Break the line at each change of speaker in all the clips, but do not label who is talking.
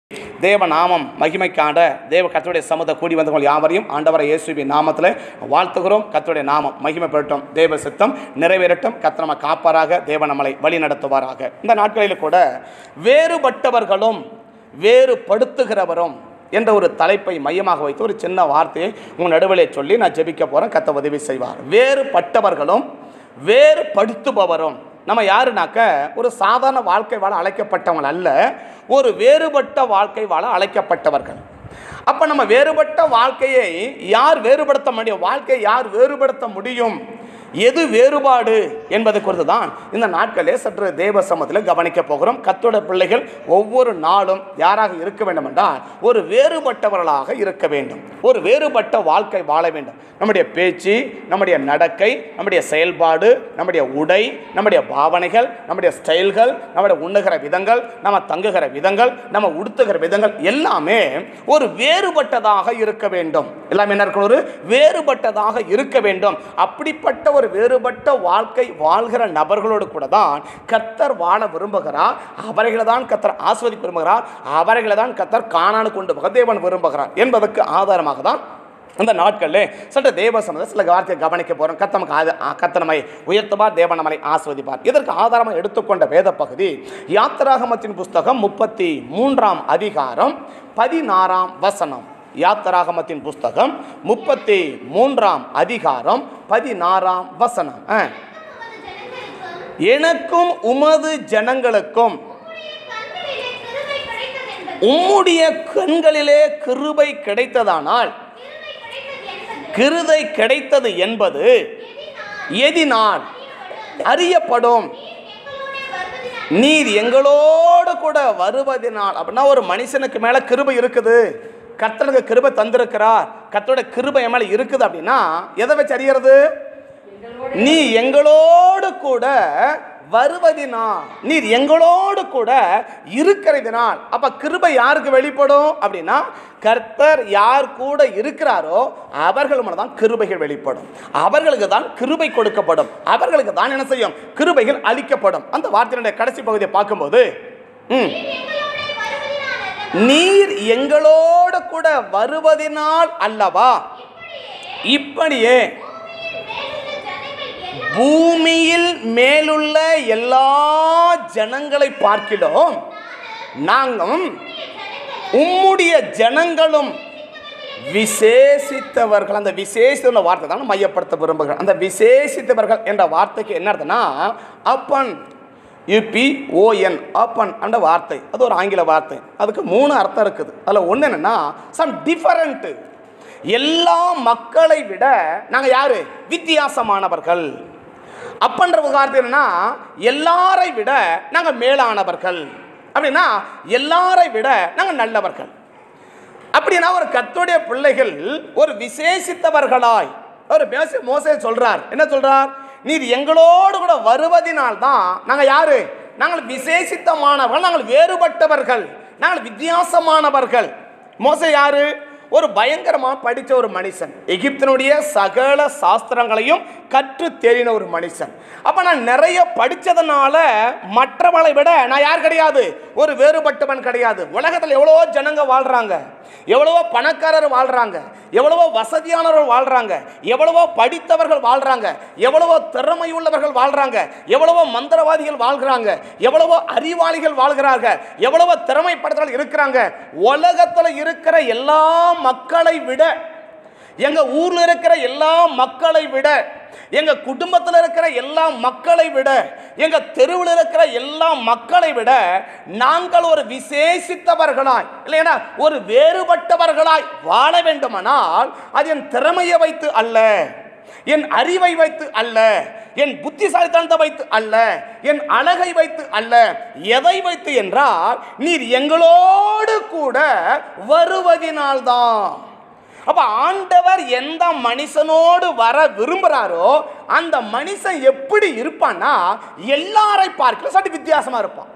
தேவ நாமம் மகிமைக்காண்ட தேவ கர்த்தருடைய சமூக கூடி வந்தவங்கள் யாவரையும் ஆண்டவரை இயேசுவி நாமத்தில் வாழ்த்துகிறோம் கர்த்தருடைய நாமம் மகிமைப்படட்டும் தேவ சித்தம் நிறைவேறட்டும் கர்த்தர் நம்ம காப்பாராக தேவ நம்மளை வழி நடத்துவாராக இந்த நாட்களில் கூட வேறுபட்டவர்களும் வேறுபடுத்துகிறவரும் என்ற ஒரு தலைப்பை மையமாக வைத்து ஒரு சின்ன வார்த்தையை உங்கள் நடுவிலே சொல்லி நான் ஜெபிக்க போகிறேன் கத்த உதவி செய்வார் வேறுபட்டவர்களும் வேறுபடுத்துபவரும் நம்ம யாருனாக்க ஒரு சாதாரண வாழ்க்கை வாழ அழைக்கப்பட்டவங்க அல்ல ஒரு வேறுபட்ட வாழ்க்கை வாழ அழைக்கப்பட்டவர்கள் அப்போ நம்ம வேறுபட்ட வாழ்க்கையை யார் வேறுபடுத்த முடியும் வாழ்க்கையை யார் வேறுபடுத்த முடியும் எது வேறுபாடு என்பது குறித்து தான் இந்த நாட்களே சற்று தேவ சமத்தில் கவனிக்க போகிறோம் கத்தோட பிள்ளைகள் ஒவ்வொரு நாளும் யாராக இருக்க வேண்டும் என்றால் ஒரு வேறுபட்டவர்களாக இருக்க வேண்டும் ஒரு வேறுபட்ட வாழ்க்கை வாழ வேண்டும் நம்முடைய பேச்சு நம்முடைய நடக்கை நம்முடைய செயல்பாடு நம்முடைய உடை நம்முடைய பாவனைகள் நம்முடைய ஸ்டைல்கள் நம்முடைய உண்ணுகிற விதங்கள் நம்ம தங்குகிற விதங்கள் நம்ம உடுத்துகிற விதங்கள் எல்லாமே ஒரு வேறுபட்டதாக இருக்க வேண்டும் எல்லாமே என்ன இருக்கணும் ஒரு வேறுபட்டதாக இருக்க வேண்டும் அப்படிப்பட்ட ஒரு வேறுபட்ட வாழ்க்கை வாழ்கிற நபர்களோடு கூட தான் கத்தர் வாழ விரும்புகிறார் அவர்களை தான் கத்தர் ஆஸ்வதிக்க விரும்புகிறார் அவர்களை தான் கத்தர் காணானு கொண்டு போக தேவன் விரும்புகிறார் என்பதற்கு ஆதாரமாக தான் இந்த நாட்களில் சற்று தேவ சம்பந்த சில வார்த்தையை கவனிக்க போகிறோம் கத்தமக்கு ஆத கத்தனமை உயர்த்துவார் தேவன் நம்மை ஆஸ்வதிப்பார் இதற்கு ஆதாரமாக எடுத்துக்கொண்ட வேத பகுதி யாத்திராகமத்தின் புஸ்தகம் முப்பத்தி மூன்றாம் அதிகாரம் பதினாறாம் வசனம் யாத்திராகமத்தின் புஸ்தகம் முப்பத்தி மூன்றாம் அதிகாரம் பதினாறாம் வசனம் ஆ. எனக்கும் உமது ஜனங்களுக்கும் உம்முடைய கண்களிலே கிருபை கிடைத்ததானால் கிருதை கிடைத்தது என்பது எதினால் அறியப்படும் நீர் எங்களோடு கூட வருவதினால் அப்படின்னா ஒரு மனுஷனுக்கு மேலே கிருபை இருக்குது கர்த்தனுக்கு கிருபை தந்திருக்கிறார் கர்த்தரோட கிருபை என் மேலே இருக்குது அப்படின்னா எதை வச்சு அறியறது நீ எங்களோடு கூட வருவதினால் நீர் எங்களோடு கூட இருக்கிறதினால் அப்ப கிருபை யாருக்கு வெளிப்படும் அப்படின்னா கர்த்தர் யார் கூட இருக்கிறாரோ அவர்கள் மூலம் தான் கிருபைகள் வெளிப்படும் அவர்களுக்கு தான் கிருபை கொடுக்கப்படும் அவர்களுக்கு தான் என்ன செய்யும் கிருபைகள் அளிக்கப்படும் அந்த வார்த்தையினுடைய கடைசி பகுதியை பார்க்கும்போது ம் நீர் எங்களோடு கூட வருவதினால் அல்லவா இப்படியே பூமியில் மேலுள்ள எல்லா ஜனங்களை பார்க்கிலும் நாங்களும் உம்முடைய ஜனங்களும் விசேஷித்தவர்கள் அந்த விசேஷித்த வார்த்தை தான் மையப்படுத்த விரும்புகிறேன் அந்த விசேஷித்தவர்கள் என்ற வார்த்தைக்கு என்ன அர்த்தம்னா அப்பன் யுபி ஓஎன் அப்பன் என்ற வார்த்தை அது ஒரு ஆங்கில வார்த்தை அதுக்கு மூணு அர்த்தம் இருக்குது அதில் ஒன்று என்னென்னா சம் டிஃபரண்ட்டு எல்லா மக்களை விட நாங்கள் யாரு வித்தியாசமானவர்கள் அப்பன்ற வார்த்தை என்னன்னா எல்லாரை விட நாங்கள் மேலானவர்கள் அப்படின்னா எல்லாரை விட நாங்கள் நல்லவர்கள் அப்படின்னா ஒரு கத்துடைய பிள்ளைகள் ஒரு விசேஷித்தவர்களாய் ஒரு பேச மோசே சொல்றார் என்ன சொல்றார் நீர் எங்களோடு கூட வருவதினால் தான் நாங்கள் யாரு நாங்கள் விசேஷித்தமானவர்கள் நாங்கள் வேறுபட்டவர்கள் நாங்கள் வித்தியாசமானவர்கள் மோசே யாரு ஒரு பயங்கரமாக படித்த ஒரு மனுஷன் எகிப்தினுடைய சகல சாஸ்திரங்களையும் கற்று தெரின ஒரு மனுஷன் அப்போ நான் நிறைய படித்ததுனால மற்றவளை விட நான் யார் கிடையாது ஒரு வேறுபட்டவன் கிடையாது உலகத்தில் எவ்வளவோ ஜனங்க வாழ்கிறாங்க எவ்வளவோ பணக்காரர் வாழ்கிறாங்க எவ்வளவோ வசதியானவர்கள் வாழ்கிறாங்க எவ்வளவோ படித்தவர்கள் வாழ்கிறாங்க எவ்வளவோ திறமையுள்ளவர்கள் வாழ்கிறாங்க எவ்வளவோ மந்திரவாதிகள் வாழ்கிறாங்க எவ்வளவோ அறிவாளிகள் வாழ்கிறாங்க எவ்வளவோ திறமைப்படுத்தல் இருக்கிறாங்க உலகத்தில் இருக்கிற எல்லா மக்களை விட எங்க ஊர்ல இருக்கிற எல்லா மக்களை விட எங்க குடும்பத்தில் இருக்கிற எல்லா மக்களை விட எங்க தெருவில் இருக்கிற எல்லா மக்களை விட நாங்கள் ஒரு விசேஷித்தவர்களாய் இல்லையா ஒரு வேறுபட்டவர்களாய் வாழ வேண்டுமானால் அது என் திறமையை வைத்து அல்ல என் அறிவை வைத்து அல்ல என் புத்திசாலித்தனத்தை வைத்து அல்ல என் அழகை வைத்து அல்ல எதை வைத்து என்றால் நீர் எங்களோடு கூட வருவதினால்தான் அப்ப ஆண்டவர் எந்த மனுஷனோடு வர விரும்புகிறாரோ அந்த மனுஷன் எப்படி இருப்பான்னா எல்லாரை பார்க்கல சற்று வித்தியாசமா இருப்பான்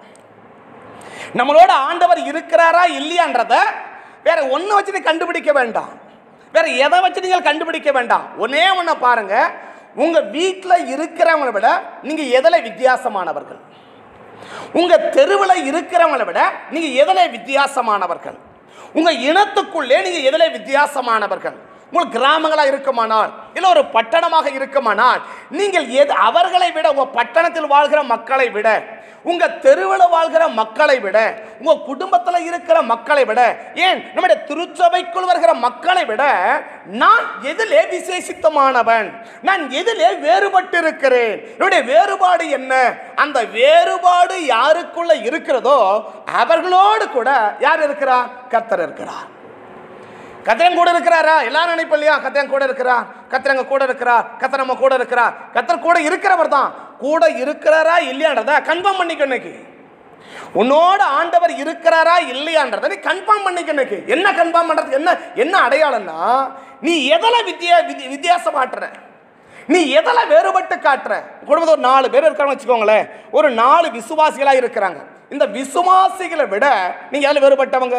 நம்மளோட ஆண்டவர் இருக்கிறாரா இல்லையான்றத வேற ஒன்றை வச்சு நீ கண்டுபிடிக்க வேண்டாம் வேற எதை வச்சு நீங்கள் கண்டுபிடிக்க வேண்டாம் ஒன்னே ஒன்றை பாருங்க உங்க வீட்டில் இருக்கிறவங்களை விட நீங்க எதில் வித்தியாசமானவர்கள் உங்க தெருவில் இருக்கிறவங்களை விட நீங்க எதிலே வித்தியாசமானவர்கள் உங்க இனத்துக்குள்ளே நீங்க எதிலே வித்தியாசமானவர்கள் உங்களுக்கு கிராமங்களாக இருக்குமானால் இல்லை ஒரு பட்டணமாக இருக்குமானால் நீங்கள் எது அவர்களை விட உங்க பட்டணத்தில் வாழ்கிற மக்களை விட உங்க தெருவில் வாழ்கிற மக்களை விட உங்க குடும்பத்தில் இருக்கிற மக்களை விட ஏன் நம்முடைய திருச்சபைக்குள் வருகிற மக்களை விட நான் எதிலே விசேஷித்தமானவன் நான் எதிலே வேறுபட்டு இருக்கிறேன் என்னுடைய வேறுபாடு என்ன அந்த வேறுபாடு யாருக்குள்ள இருக்கிறதோ அவர்களோடு கூட யார் இருக்கிறார் கர்த்தர் இருக்கிறார் கத்திரன் கூட இருக்கிறாரா எல்லாரும் நினைப்போம் இல்லையா கத்திரன் கூட இருக்கிறார் கத்திரங்க கூட இருக்கிறார் கத்திர நம்ம கூட இருக்கிறார் கத்தர் கூட இருக்கிறவர் தான் கூட இருக்கிறாரா இல்லையான்றத கன்ஃபார்ம் பண்ணிக்க இன்னைக்கு உன்னோட ஆண்டவர் இருக்கிறாரா இல்லையான்றத நீ கன்ஃபார்ம் பண்ணிக்க இன்னைக்கு என்ன கன்ஃபார்ம் பண்றது என்ன என்ன அடையாளம்னா நீ எதில் வித்தியா வித்தி- வித்தியாசமாட்டுற நீ எதில் வேறுபட்டு காட்டுற குடும்பத்தில் ஒரு நாலு பேர் இருக்காங்கன்னு வச்சுக்கோங்களேன் ஒரு நாலு விசுவாசிகளாக இருக்கிறாங்க இந்த விசுவாசிகளை விட நீங்கள் எதில் வேறுபட்டவங்க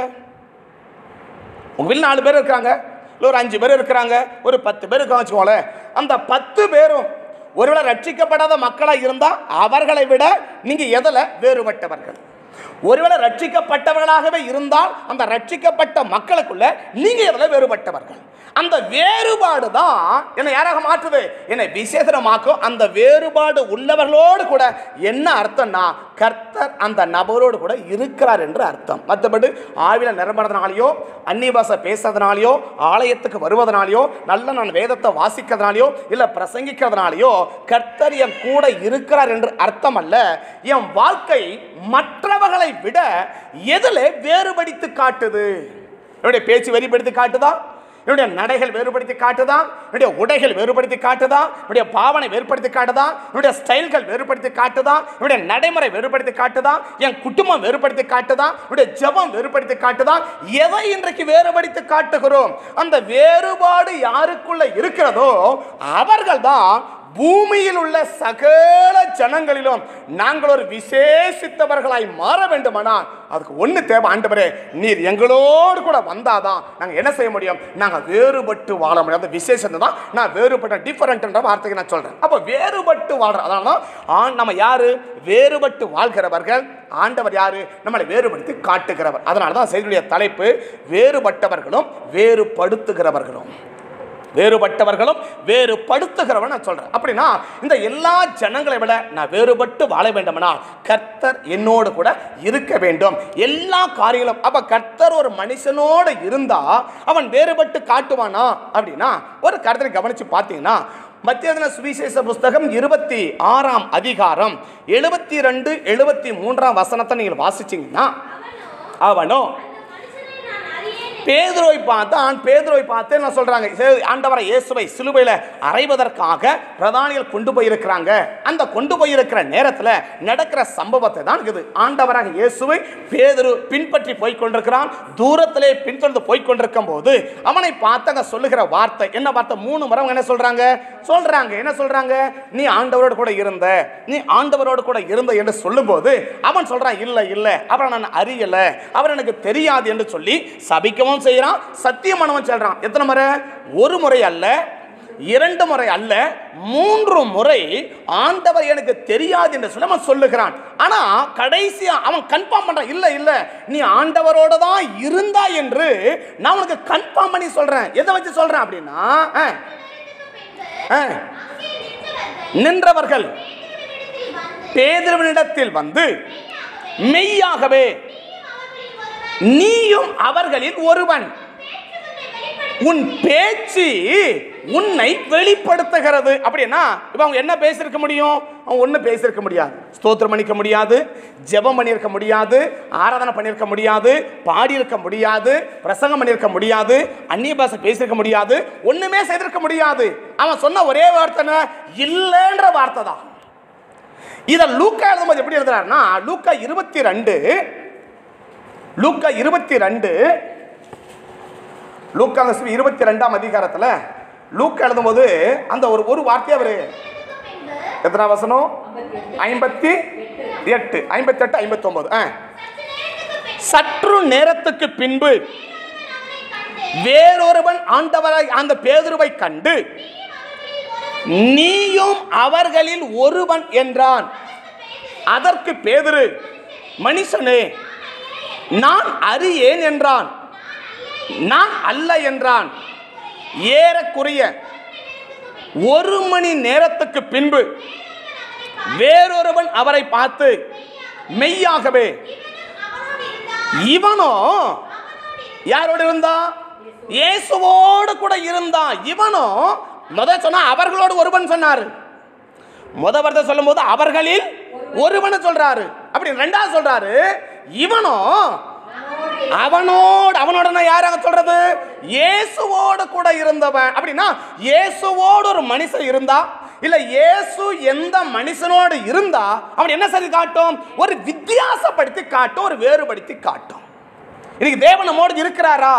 உங்கள் வீட்டில் நாலு பேர் இருக்காங்க இல்லை ஒரு அஞ்சு பேர் இருக்கிறாங்க ஒரு பத்து பேர் இருக்காங்க வச்சுக்கோங்களேன் அந்த பத்து பேரும் ஒருவேளை ரட்சிக்கப்படாத மக்களாக இருந்தால் அவர்களை விட நீங்கள் எதில் வேறுபட்டவர்கள் ஒருவேளை ரட்சிக்கப்பட்டவர்களாகவே இருந்தால் அந்த ரட்சிக்கப்பட்ட மக்களுக்குள்ள நீங்கள் எதில் வேறுபட்டவர்கள் அந்த வேறுபாடு தான் என்னை யாராக மாற்றுது என்னை விசேஷமாக்கும் அந்த வேறுபாடு உள்ளவர்களோடு கூட என்ன அர்த்தம்னா கர்த்தர் அந்த நபரோடு கூட இருக்கிறார் என்று அர்த்தம் மற்றபடி ஆவில நிரம்புறதுனாலையோ அந்நிய பாஷை பேசுறதுனாலையோ ஆலயத்துக்கு வருவதனாலையோ நல்ல நான் வேதத்தை வாசிக்கிறதுனாலையோ இல்லை பிரசங்கிக்கிறதுனாலையோ கர்த்தர் என் கூட இருக்கிறார் என்று அர்த்தம் அல்ல என் வாழ்க்கை மற்றவர்களை விட எதில் வேறுபடுத்தி காட்டுது என்னுடைய பேச்சு வெளிப்படுத்தி காட்டுதா என்னுடைய நடைகள் வேறுபடுத்தி காட்டுதா என்னுடைய உடைகள் வேறுபடுத்தி காட்டுதா என்னுடைய பாவனை வேறுபடுத்தி காட்டுதா என்னுடைய ஸ்டைல்கள் வேறுபடுத்தி காட்டுதா என்னுடைய நடைமுறை வேறுபடுத்தி காட்டுதா என் குடும்பம் வேறுபடுத்தி காட்டுதா என்னுடைய ஜெபம் வேறுபடுத்தி காட்டுதா எதை இன்றைக்கு வேறுபடுத்தி காட்டுகிறோம் அந்த வேறுபாடு யாருக்குள்ள இருக்கிறதோ அவர்கள் தான் பூமியில் உள்ள சகல ஜனங்களிலும் நாங்கள் ஒரு விசேஷித்தவர்களாய் மாற வேண்டுமானால் அதுக்கு ஒன்று தேவை ஆண்டவரே நீர் எங்களோடு கூட வந்தாதான் நாங்கள் என்ன செய்ய முடியும் நாங்கள் வேறுபட்டு வாழ முடியும் அந்த விசேஷத்தை தான் நான் வேறுபட்ட டிஃபரெண்ட்ன்ற வார்த்தைக்கு நான் சொல்கிறேன் அப்போ வேறுபட்டு வாழ்கிறோம் அதனால தான் ஆண் நம்ம யாரு வேறுபட்டு வாழ்கிறவர்கள் ஆண்டவர் யாரு நம்மளை வேறுபடுத்தி காட்டுகிறவர் அதனால தான் செய்தியுடைய தலைப்பு வேறுபட்டவர்களும் வேறுபடுத்துகிறவர்களும் வேறுபட்டவர்களும் வேறுபடுத்துகிறவன் நான் சொல்றேன் அப்படின்னா இந்த எல்லா ஜனங்களை விட நான் வேறுபட்டு வாழ வேண்டும்னா கர்த்தர் என்னோடு கூட இருக்க வேண்டும் எல்லா காரியங்களும் அப்ப கர்த்தர் ஒரு மனுஷனோடு இருந்தா அவன் வேறுபட்டு காட்டுவானா அப்படின்னா ஒரு கருத்தை கவனிச்சு பார்த்தீங்கன்னா மத்தியதன சுவிசேஷ புஸ்தகம் இருபத்தி ஆறாம் அதிகாரம் எழுபத்தி ரெண்டு எழுபத்தி மூன்றாம் வசனத்தை நீங்கள் வாசிச்சீங்கன்னா அவனோ பேதுருவை பார்த்து ஆண் பேதுருவை பார்த்து என்ன சொல்றாங்க சே- ஆண்டவரை இயேசுவை சிலுவையில் அறைவதற்காக பிரதானிகள் கொண்டு போயிருக்கிறாங்க அந்த கொண்டு போயிருக்கிற நேரத்தில் நடக்கிற சம்பவத்தை தான் இது ஆண்டவராக இயேசுவை பேதுரு பின்பற்றி போய் கொண்டிருக்கிறான் தூரத்திலே பின்தொடர்ந்து போய் கொண்டிருக்கும் போது அவனை பார்த்து அங்க சொல்லுகிற வார்த்தை என்ன வார்த்தை மூணு முறை அவங்க என்ன சொல்றாங்க சொல்றாங்க என்ன சொல்றாங்க நீ ஆண்டவரோடு கூட இருந்த நீ ஆண்டவரோடு கூட இருந்த என்று சொல்லும்போது அவன் சொல்றான் இல்லை இல்லை அவரை நான் அறியல அவர் எனக்கு தெரியாது என்று சொல்லி சபிக்கவும் செய்யறான் சத்தியமானவன் சொல்றான் எத்தனை முறை ஒரு முறை அல்ல இரண்டு முறை அல்ல மூன்று முறை ஆண்டவர் எனக்கு தெரியாது என்று சொல்லி அவன் சொல்லுகிறான் ஆனா கடைசியா அவன் கன்ஃபார்ம் பண்றான் இல்ல இல்ல நீ ஆண்டவரோட தான் இருந்தா என்று நான் உனக்கு கன்ஃபார்ம் பண்ணி சொல்றேன் எதை வச்சு சொல்றேன் அப்படின்னா ஆ, ஆ, நின்றவர்கள் பேதுருவனிடத்தில் வந்து மெய்யாகவே நீயும் அவர்களில் ஒருவன் உன் பேச்சு உன்னை வெளிப்படுத்துகிறது அப்படின்னா இப்போ அவங்க என்ன பேசியிருக்க முடியும் அவங்க ஒன்றும் பேசியிருக்க முடியாது ஸ்தோத்திரம் பண்ணிக்க முடியாது ஜெபம் பண்ணியிருக்க முடியாது ஆராதனை பண்ணியிருக்க முடியாது பாடியிருக்க முடியாது பிரசங்கம் பண்ணியிருக்க முடியாது அந்நிய பாஷை பேசியிருக்க முடியாது ஒன்றுமே செய்திருக்க முடியாது அவன் சொன்ன ஒரே வார்த்தை இல்லைன்ற வார்த்தை தான் இதை லூக்கா எழுதும்போது எப்படி எழுதுறாருன்னா லூக்கா இருபத்தி ரெண்டு லூக்கா இருபத்தி ரெண்டு லூக்கா இருபத்தி ரெண்டாம் அதிகாரத்தில் லூக்கா எழுதும்போது அந்த ஒரு ஒரு வார்த்தையை அவர் எத்தனை வசனம் ஐம்பத்தி எட்டு ஐம்பத்தெட்டு ஐம்பத்தொன்பது ஆ சற்று நேரத்துக்கு பின்பு வேறொருவன் ஆண்டவராய் அந்த பேதுருவை கண்டு நீயும் அவர்களில் ஒருவன் என்றான் அதற்கு பேதுரு மனுஷனே நான் அறியேன் என்றான் நான் அல்ல என்றான் ஏறக்குறைய ஒரு மணி நேரத்துக்கு பின்பு வேறொருவன் அவரை பார்த்து மெய்யாகவே இவனோ யாரோடு இருந்தான் இயேசுவோடு கூட இருந்தான் இவனோ முத சொன்னா அவர்களோடு ஒருவன் சொன்னாரு முத வார்த்தை சொல்லும்போது அவர்களில் ஒருவனை சொல்றாரு அப்படி ரெண்டாவது சொல்றாரு இவனோ அவனோடு அவனோட யாராக சொல்றது இயேசுவோடு கூட இருந்தவன் அப்படின்னா இயேசுவோடு ஒரு மனுஷன் இருந்தா இல்ல இயேசு எந்த மனுஷனோடு இருந்தா அவன் என்ன சரி காட்டும் ஒரு வித்தியாசப்படுத்தி காட்டும் ஒரு வேறுபடுத்தி காட்டும் இன்னைக்கு தேவன் நம்மோடு இருக்கிறாரா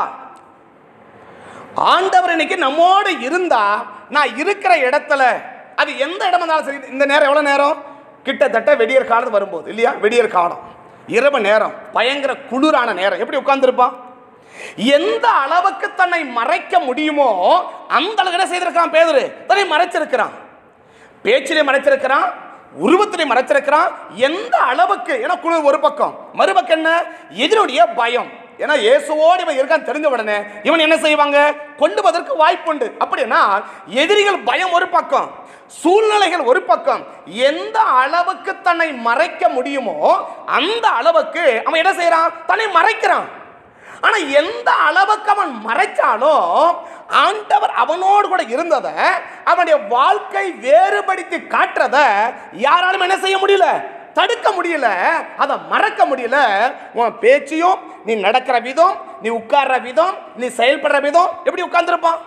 ஆண்டவர் இன்னைக்கு நம்மோடு இருந்தா நான் இருக்கிற இடத்துல அது எந்த இடமா இருந்தாலும் சரி இந்த நேரம் எவ்வளவு நேரம் கிட்டத்தட்ட வெடியற் காலம் வரும்போது இல்லையா வெடியற் காலம் இரவு நேரம் பயங்கர குளிரான நேரம் எப்படி உட்கார்ந்துருப்பான் எந்த அளவுக்கு தன்னை மறைக்க முடியுமோ அந்த அளவுக்கு என்ன செய்திருக்கான் பேதுரு தன்னை மறைச்சிருக்கிறான் பேச்சிலே மறைச்சிருக்கிறான் உருவத்திலே மறைச்சிருக்கிறான் எந்த அளவுக்கு ஏன்னா குளிர் ஒரு பக்கம் மறுபக்கம் என்ன எதிரினுடைய பயம் ஏன்னா இயேசுவோடு இவன் இருக்கான் தெரிஞ்ச உடனே இவன் என்ன செய்வாங்க கொண்டுவதற்கு வாய்ப்புண்டு அப்படின்னா எதிரிகள் பயம் ஒரு பக்கம் சூழ்நிலைகள் ஒரு பக்கம் எந்த அளவுக்கு தன்னை மறைக்க முடியுமோ அந்த அளவுக்கு அவன் என்ன செய்யறான் தன்னை மறைக்கிறான் ஆனா எந்த அளவுக்கு அவன் மறைச்சாலும் ஆண்டவர் அவனோடு கூட இருந்ததை அவனுடைய வாழ்க்கை வேறுபடுத்தி காட்டுறத யாராலும் என்ன செய்ய முடியல தடுக்க முடியல அதை மறக்க முடியல உன் பேச்சையும் நீ நடக்கிற விதம் நீ உட்கார்ற விதம் நீ செயல்படுற விதம் எப்படி உட்கார்ந்துருப்பான்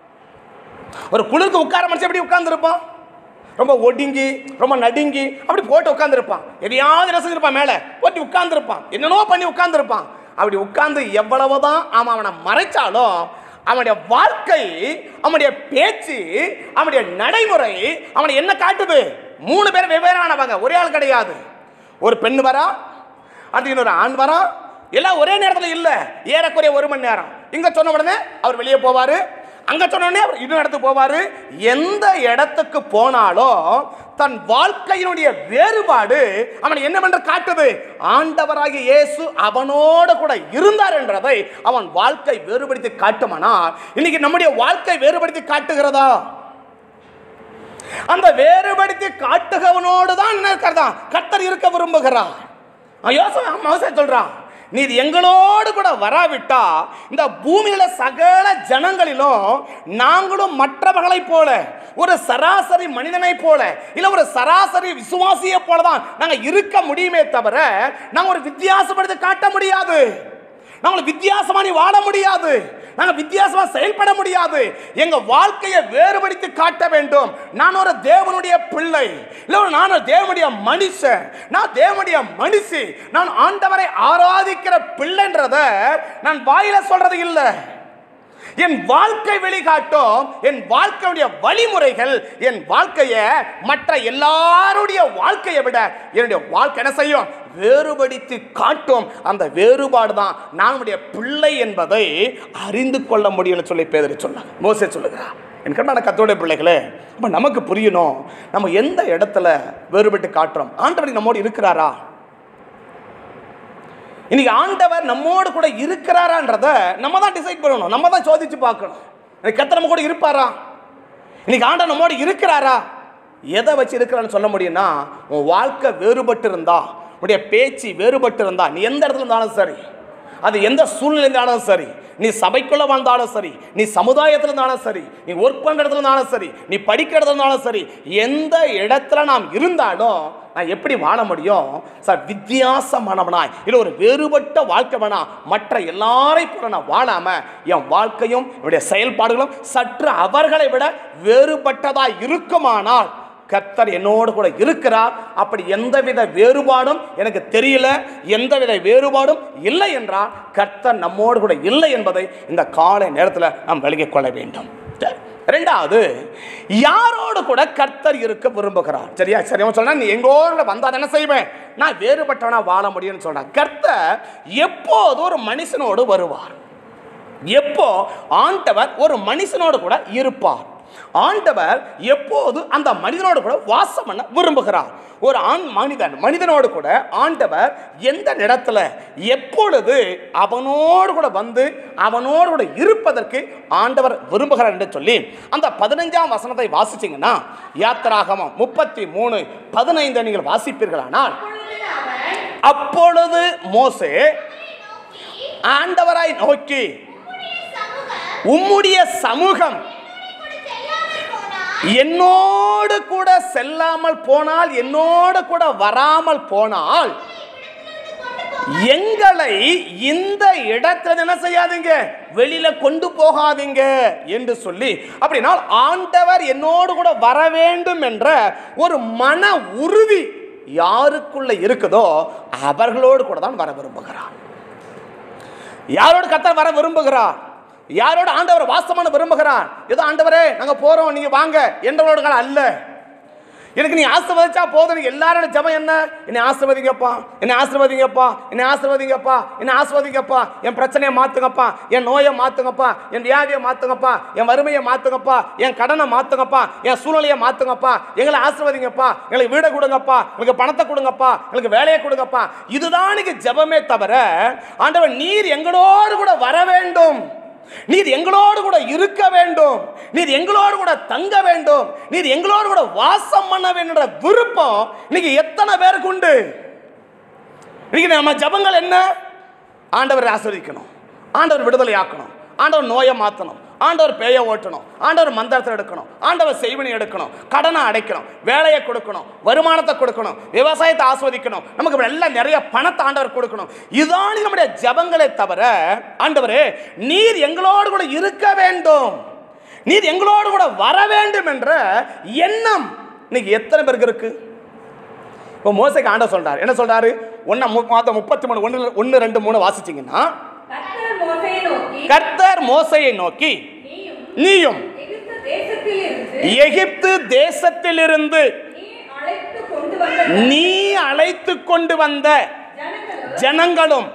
ஒரு குளிருக்கு உட்கார மனுஷன் எப்படி உட்கார்ந்துருப்பான் ரொம்ப ஒடுங்கி ரொம்ப நடுங்கி அப்படி போட்டு உட்காந்துருப்பான் எதையாவது ரசிச்சிருப்பான் மேலே போட்டு உட்காந்துருப்பான் என்னென்னோ பண்ணி உட்காந்துருப்பான் அப்படி உட்கார்ந்து எவ்வளவுதான் அவன் அவனை மறைச்சாலும் அவனுடைய வாழ்க்கை அவனுடைய பேச்சு அவனுடைய நடைமுறை அவனை என்ன காட்டுது மூணு பேர் வெவ்வேறானவங்க ஒரே ஆள் கிடையாது ஒரு பெண் வரா அடுத்து இன்னொரு ஆண் வரா எல்லாம் ஒரே நேரத்தில் இல்லை ஏறக்குறைய ஒரு மணி நேரம் இங்க சொன்ன உடனே அவர் வெளியே போவாரு அங்க சொன்ன உடனே அவர் இன்னொரு இடத்துக்கு போவாரு எந்த இடத்துக்கு போனாலும் தன் வாழ்க்கையினுடைய வேறுபாடு அவன் என்ன பண்ற காட்டுது ஆண்டவராகிய இயேசு அவனோட கூட இருந்தார் என்றதை அவன் வாழ்க்கை வேறுபடுத்தி காட்டுமானால் இன்னைக்கு நம்முடைய வாழ்க்கை வேறுபடுத்தி காட்டுகிறதா அந்த வேறுபடுத்தி காட்டுகவனோடு தான் என்ன இருக்கிறதா கர்த்தர் இருக்க விரும்புகிறார் யோசனை மோசே சொல்றான் நீர் எங்களோடு கூட வராவிட்டா இந்த பூமியில சகல ஜனங்களிலும் நாங்களும் மற்றவர்களைப் போல ஒரு சராசரி மனிதனைப் போல இல்ல ஒரு சராசரி விசுவாசியை போல தான் நாங்க இருக்க முடியுமே தவிர நாங்க ஒரு வித்தியாசப்படுத்தி காட்ட முடியாது நாங்கள் வித்தியாசமா நீ வாழ முடியாது நாங்க வித்தியாசமா செயல்பட முடியாது எங்க வாழ்க்கையை வேறுபடுத்தி காட்ட வேண்டும் நான் ஒரு தேவனுடைய பிள்ளை இல்ல ஒரு நான் ஒரு தேவனுடைய மனுஷன் நான் தேவனுடைய மனுஷி நான் ஆண்டவரை ஆராதிக்கிற பிள்ளைன்றத நான் வாயில சொல்றது இல்லை என் வாழ்க்கை வெளிக்காட்டும் என் வாழ்க்கையுடைய வழிமுறைகள் என் வாழ்க்கையை மற்ற எல்லாருடைய வாழ்க்கையை விட என்னுடைய வாழ்க்கை என்ன செய்யும் வேறுபடுத்தி காட்டும் அந்த வேறுபாடு தான் நம்முடைய பிள்ளை என்பதை அறிந்து கொள்ள முடியும்னு சொல்லி பேதறி சொன்னாங்க மோசே சொல்லுகிறார் என் கண்ணான கத்தோடைய பிள்ளைகளே அப்போ நமக்கு புரியணும் நம்ம எந்த இடத்துல வேறுபட்டு காட்டுறோம் ஆண்டவர் நம்மோடு இருக்கிறாரா இன்னைக்கு ஆண்டவர் நம்மோடு கூட இருக்கிறாரான்றத நம்ம தான் டிசைட் பண்ணணும் நம்ம தான் சோதிச்சு பார்க்கணும் இன்னைக்கு கத்த நம்ம கூட இருப்பாரா இன்னைக்கு ஆண்டவர் நம்மோடு இருக்கிறாரா எதை வச்சு இருக்கிறான்னு சொல்ல முடியும்னா உன் வாழ்க்கை வேறுபட்டு இருந்தா உன்னுடைய பேச்சு வேறுபட்டு இருந்தா நீ எந்த இடத்துல இருந்தாலும் சரி அது எந்த சூழ்நிலை இருந்தாலும் சரி நீ சபைக்குள்ள வந்தாலும் சரி நீ சமுதாயத்தில் இருந்தாலும் சரி நீ ஒர்க் பண்ணுற இடத்துல இருந்தாலும் சரி நீ படிக்கிற இடத்துல இருந்தாலும் சரி எந்த இடத்துல நாம் இருந்தாலும் நான் எப்படி வாழ முடியும் சார் வித்தியாசமானவனாய் இல்லை ஒரு வேறுபட்ட வாழ்க்கை வேணா மற்ற எல்லாரையும் போல நான் வாழாம என் வாழ்க்கையும் என்னுடைய செயல்பாடுகளும் சற்று அவர்களை விட வேறுபட்டதா இருக்குமானால் கர்த்தர் என்னோடு கூட இருக்கிறார் அப்படி எந்தவித வேறுபாடும் எனக்கு தெரியல எந்தவித வேறுபாடும் இல்லை என்றால் கர்த்தர் நம்மோடு கூட இல்லை என்பதை இந்த காலை நேரத்தில் நாம் விலகிக் கொள்ள வேண்டும் சரி. ரெண்டாவது யாரோடு கூட கர்த்தர் இருக்க விரும்புகிறார் சரியா சரி அவன் சொல்றான் நீ எங்கோட வந்தா என்ன செய்வேன் நான் வேறுபட்டவனா வாழ முடியும்னு சொல்றான் கர்த்தர் எப்போது ஒரு மனுஷனோடு வருவார் எப்போ ஆண்டவர் ஒரு மனுஷனோடு கூட இருப்பார் ஆண்டவர் எப்போது அந்த மனிதனோடு கூட வாசம் பண்ண விரும்புகிறார் ஒரு ஆண் மனிதன் மனிதனோடு கூட ஆண்டவர் எந்த இடத்துல எப்பொழுது அவனோடு கூட வந்து அவனோடு கூட இருப்பதற்கு ஆண்டவர் விரும்புகிறார் என்று சொல்லி அந்த பதினஞ்சாம் வசனத்தை வாசிச்சீங்கன்னா யாத்திராகமம் முப்பத்தி மூணு பதினைந்து நீங்கள் வாசிப்பீர்களானால் அப்பொழுது மோசே ஆண்டவராய் நோக்கி உம்முடைய சமூகம் என்னோடு கூட செல்லாமல் போனால் என்னோடு கூட வராமல் போனால் எங்களை இந்த இடத்துல என்ன செய்யாதீங்க வெளியில கொண்டு போகாதீங்க என்று சொல்லி அப்படின்னா ஆண்டவர் என்னோடு கூட வர வேண்டும் என்ற ஒரு மன உறுதி யாருக்குள்ள இருக்குதோ அவர்களோடு கூட தான் வர விரும்புகிறார் யாரோடு கத்தர் வர விரும்புகிறார் யாரோட ஆண்டவர் வாசமான விரும்புகிறார் ஏதோ ஆண்டவரே நாங்க போறோம் நீங்க வாங்க என்றவரோட அல்ல எனக்கு நீ ஆசிர்வதிச்சா போதும் நீ எல்லாரோட ஜெபம் என்ன என்னை ஆசிர்வதிங்கப்பா என்னை ஆசிர்வதிங்கப்பா என்னை ஆசிர்வதிங்கப்பா என்னை ஆசிர்வதிங்கப்பா என் பிரச்சனையை மாத்துங்கப்பா என் நோயை மாத்துங்கப்பா என் வியாதியை மாத்துங்கப்பா என் வறுமையை மாத்துங்கப்பா என் கடனை மாத்துங்கப்பா என் சூழ்நிலையை மாத்துங்கப்பா எங்களை ஆசிர்வதிங்கப்பா எங்களுக்கு வீடை கொடுங்கப்பா எங்களுக்கு பணத்தை கொடுங்கப்பா எங்களுக்கு வேலையை கொடுங்கப்பா இதுதான் நீங்க ஜெபமே தவிர ஆண்டவர் நீர் எங்களோடு கூட வர வேண்டும் நீர் எங்களோடு கூட இருக்க வேண்டும் நீர் எங்களோடு கூட தங்க வேண்டும் நீர் எங்களோடு கூட வாசம் பண்ண வேண்டும் என்ற விருப்பம் இன்னைக்கு எத்தனை பேருக்கு உண்டு இன்னைக்கு நம்ம ஜபங்கள் என்ன ஆண்டவரை ஆஸ்வதிக்கணும் ஆண்டவர் விடுதலை ஆக்கணும் ஆண்டவர் நோயை மாற்றணும் ஆண்டவர் பேயை ஓட்டணும் ஆண்டவர் மந்திரத்தை எடுக்கணும் ஆண்டவர் செய்வனை எடுக்கணும் கடனை அடைக்கணும் வேலையை கொடுக்கணும் வருமானத்தை கொடுக்கணும் விவசாயத்தை ஆஸ்வதிக்கணும் நமக்கு எல்லாம் நிறைய பணத்தை ஆண்டவர் கொடுக்கணும் இதுதான் நம்முடைய ஜபங்களே தவிர ஆண்டவரே நீர் எங்களோடு கூட இருக்க வேண்டும் நீர் எங்களோடு கூட வர வேண்டும் என்ற எண்ணம் இன்னைக்கு எத்தனை பேருக்கு இருக்கு இப்போ மோசைக்கு ஆண்ட சொல்றாரு என்ன சொல்றாரு ஒன்னு மாதம் முப்பத்தி மூணு ஒன்று ஒன்று ரெண்டு மூணு வாசிச்சிங்கன்னா
கர்த்தர் மோசேயை நோக்கி
கர்த்தர் மோசையை நோக்கி
நீயும்
நீயும்
எகிப்து தேசத்திலிருந்து
எகிப்து தேசத்திலிருந்து
நீ அழைத்து கொண்டு வந்த
நீ அழைத்து கொண்டு வந்த
ஜனங்களும்
ஜனங்களும்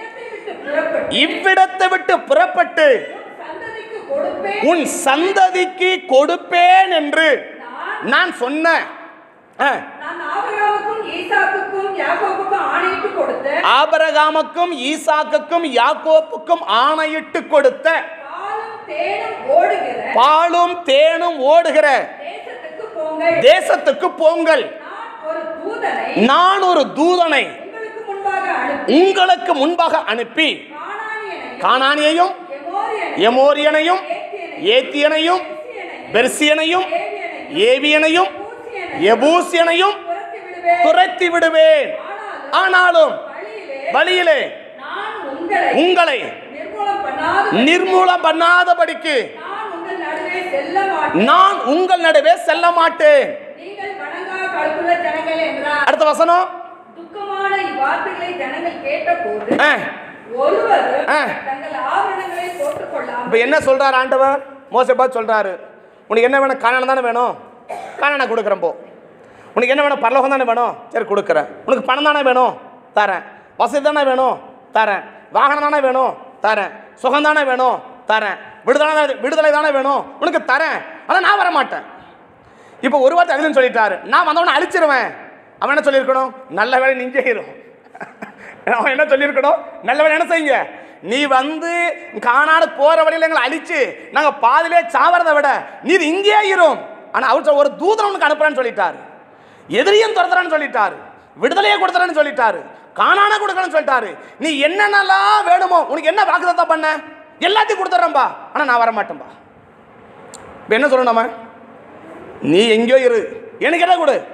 இவ்விடத்தை விட்டு புறப்பட்டு
இவ்விடத்தை விட்டு புறப்பட்டு
உன் சந்ததிக்கு கொடுப்பேன்
உன் சந்ததிக்கு கொடுப்பேன் என்று
நான்
நான் சொன்னேன் ஆ,
நான் ஆபிரகாமுக்கும் ஈசாக்குக்கும் யாக்கோபுக்கும் ஆணையிட்டு கொடுத்த
ஆபிரகாமுக்கும் ஈசாக்குக்கும் யாக்கோப்புக்கும் ஆணையிட்டு கொடுத்த
பாலும் தேனும் ஓடுகிற
பாலும் தேனும் ஓடுகிற
தேசத்துக்கு போங்கள்
தேசத்துக்கு போங்கள்
நான் ஒரு தூதனை
நான் ஒரு தூதனை
உங்களுக்கு முன்பாக அனுப்பி
உங்களுக்கு முன்பாக அனுப்பி
கானானியனையும்
கானானியையும்
எமோரியனையும்
எமோரியனையும் ஏத்தியனையும் பெர்சியனையும் ஏவியனையும் எபூசியனையும்
புறத்தி விடுவேன்
துரத்தி விடுவேன் ஆனாலும்
வழியிலே
வழியிலே
நான் உங்களை
உங்களை
நிர்மூலம் பண்ணாத
நிர்மூலம் பண்ணாதபடிக்கு
நான் உங்கள் நடுவே செல்ல மாட்டேன்
நான் உங்கள் நடுவே செல்ல மாட்டேன்
நீங்கள் வணங்கா கழுத்துள்ள ஜனங்கள் என்றார்
அடுத்த வசனம்
துக்கமான இவ்வார்த்தைகளை ஜனங்கள் கேட்டபோது
ஆ,
ஒருவரும்
ஆ.
தங்கள் ஆவரணங்களை போட்டுக் கொள்ளாமல்
இப்ப என்ன சொல்றாரு ஆண்டவர் மோசே பார்த்து சொல்றாரு உனக்கு என்ன வேணும் காணான தானே வேணும் காணான கொடுக்குறேன் போ உனக்கு என்ன வேணும் பரலோகம் தானே வேணும் சரி கொடுக்குறேன் உனக்கு பணம் தானே வேணும் தரேன் வசதி தானே வேணும் தரேன் வாகனம் தானே வேணும் தரேன் சுகம் தானே வேணும் தரேன் விடுதலை தானே- விடுதலை தானே வேணும் உனக்கு தரேன் ஆனால் நான் வர மாட்டேன் இப்போ ஒரு வார்த்தை அதுன்னு சொல்லிட்டாரு நான் வந்தவனை அழிச்சிருவேன் அவன் என்ன சொல்லியிருக்கணும் நல்ல வேலை நீங்க இரும் அவன் என்ன சொல்லியிருக்கணும் நல்ல வேலை என்ன செய்யுங்க நீ வந்து காணாடு போற வழியில எங்களை அழிச்சு நாங்க பாதிலே சாவறதை விட நீர் இங்கேயே இரும் ஆனா அவர் சொ- ஒரு தூதன் உனக்கு அனுப்புறேன்னு சொல்லிட்டாரு எதிரியும் துரத்துறேன்னு சொல்லிட்டாரு விடுதலையை கொடுத்துறேன்னு சொல்லிட்டாரு காணான கொடுக்கறேன்னு சொல்லிட்டாரு நீ என்னென்னலாம் வேணுமோ உனக்கு என்ன வாக்குதத்தம் பண்ண எல்லாத்தையும் கொடுத்துட்றேன்பா ஆனா நான் வர மாட்டேன்பா இப்போ என்ன சொல்லணும் நம்ம நீ எங்கேயோ இரு எனக்கு என்ன கொடு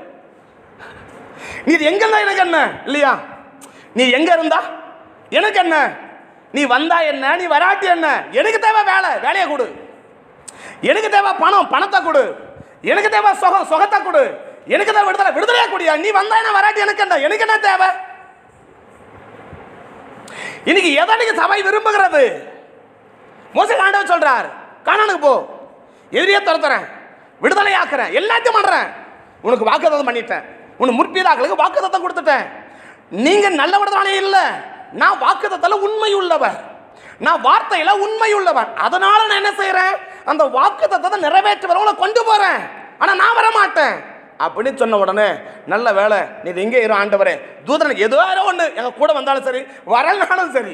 நீ எங்க இருந்தா எனக்கு என்ன இல்லையா நீ எங்க இருந்தா எனக்கு என்ன நீ வந்தா என்ன நீ வராட்டி என்ன எனக்கு தேவை வேலை வேலையை கொடு எனக்கு தேவை பணம் பணத்தை கொடு எனக்கு தேவை சுகம் சுகத்தை கொடு எனக்கு தேவை விடுதலை விடுதலையா கொடியா நீ வந்தா என்ன வராட்டி எனக்கு என்ன எனக்கு என்ன தேவை இன்னைக்கு எதை நீங்க சபை விரும்புகிறது மோச ஆண்டவர் சொல்றார் காணானுக்கு போ எதிரியே துரத்துறேன் விடுதலை ஆக்குறேன் எல்லாத்தையும் பண்றேன் உனக்கு வாக்குத்தத்தம் பண்ணிட்டேன் உனக்கு முற்பிதாக்களுக்கு வாக்குத்தத்தம் கொடுத்துட்டேன் நீங்க நல்ல விடுதலை இல்லை நான் வாக்குத்தத்தில் உண்மை உள்ளவர் நான் வார்த்தையில உண்மை உள்ளவன் அதனால நான் என்ன செய்யறேன் அந்த வாக்கு தத்தத்தை நிறைவேற்றுவரை கொண்டு போறேன் ஆனா நான் வர மாட்டேன் அப்படின்னு சொன்ன உடனே நல்ல வேலை நீ எங்கே இரு ஆண்டவரே தூதனுக்கு ஏதோ ஒன்று எங்க கூட வந்தாலும் சரி வரலனாலும் சரி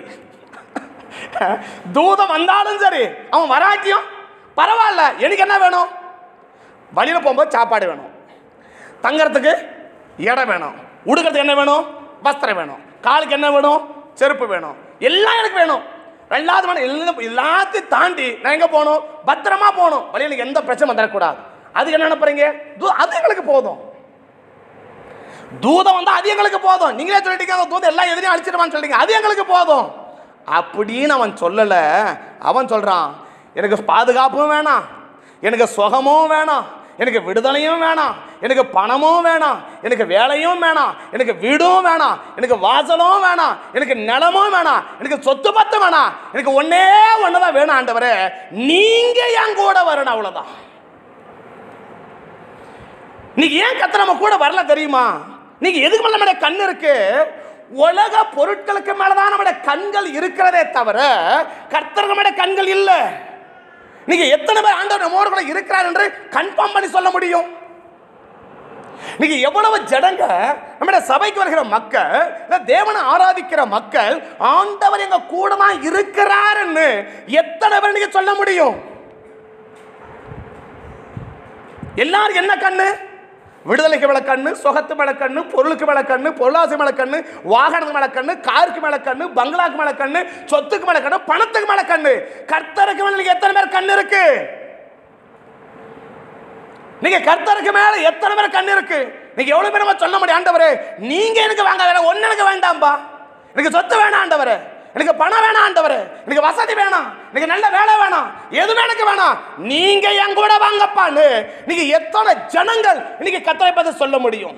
தூதம் வந்தாலும் சரி அவன் வராட்டியும் பரவாயில்ல எனக்கு என்ன வேணும் வழியில் போகும்போது சாப்பாடு வேணும் தங்கறதுக்கு இடம் வேணும் உடுக்கிறதுக்கு என்ன வேணும் வஸ்திரம் வேணும் காலுக்கு என்ன வேணும் செருப்பு வேணும் எல்லாம் எனக்கு வேணும் ரெண்டாவது வேணும் எல்லாம் எல்லாத்தையும் தாண்டி நான் எங்கே போகணும் பத்திரமா போகணும் வழியில் எனக்கு எந்த பிரச்சனை வந்துடக்கூடாது அதுக்கு என்ன நினைப்பறீங்க தூ- அது எங்களுக்கு போதும் தூதம் வந்தா அது எங்களுக்கு போதும் நீங்களே சொல்லிட்டீங்க அந்த தூதம் எல்லாம் எதிரையும் அழிச்சிருவான்னு சொல்லிட்டீங்க அது எங்களுக்கு போதும் அப்படின்னு அவன் சொல்லல அவன் சொல்றான் எனக்கு பாதுகாப்பும் வேணாம் எனக்கு சுகமும் வேணாம் எனக்கு விடுதலையும் வேணாம் எனக்கு பணமும் வேணாம் எனக்கு வேலையும் வேணாம் எனக்கு வீடும் வேணாம் எனக்கு வாசலும் வேணாம் எனக்கு நிலமும் வேணாம் எனக்கு சொத்து பத்து வேணாம் எனக்கு ஒன்னே ஒண்ணுதான் வேணும் ஆண்டவரே நீங்க என் கூட வரணும் அவ்வளவுதான் நீங்க ஏன் கத்த நம்ம கூட வரல தெரியுமா நீங்க எதுக்கு மேல நம்முடைய கண் இருக்கு உலக பொருட்களுக்கு மேலதான் நம்முடைய கண்கள் இருக்கிறதே தவிர கர்த்தருக்கு நம்முடைய கண்கள் இல்ல நீங்க எத்தனை பேர் ஆண்டவர் நம்மோடு கூட இருக்கிறார் என்று கன்ஃபார்ம் பண்ணி சொல்ல முடியும் நீங்க எவ்வளவு ஜடங்க நம்முடைய சபைக்கு வருகிற மக்கள் இல்ல தேவனை ஆராதிக்கிற மக்கள் ஆண்டவர் எங்க கூட தான் இருக்கிறாருன்னு எத்தனை பேர் நீங்க சொல்ல முடியும் எல்லாரும் என்ன கண்ணு விடுதலைக்கு மேல கண்ணு சொகத்து மேல கண்ணு பொருளுக்கு மேல கண்ணு பொருளாசை மேல கண்ணு வாகனத்துக்கு மேல கண்ணு காருக்கு மேல கண்ணு பங்களாக்கு மேல கண்ணு சொத்துக்கு மேல கண்ணு பணத்துக்கு மேல கண்ணு கர்த்தருக்கு மேல நீங்க எத்தனை பேர் கண்ணு இருக்கு நீங்க கர்த்தருக்கு மேல எத்தனை பேர் கண்ணு இருக்கு நீங்க எவ்வளவு பேர் சொல்ல முடியும் ஆண்டவரே நீங்க எனக்கு வாங்க வேற ஒன்னு எனக்கு வேண்டாம்பா எனக்கு சொத்து வேணாம் ஆண்டவரே எனக்கு பணம் வேணாம் ஆண்டவரே எனக்கு வசதி வேணாம் எனக்கு நல்ல வேலை வேணாம் எதுவுமே எனக்கு வேணாம் நீங்க என் கூட வாங்கப்பான்னு நீங்க எத்தனை ஜனங்கள் இன்னைக்கு கத்தரை பார்த்து சொல்ல முடியும்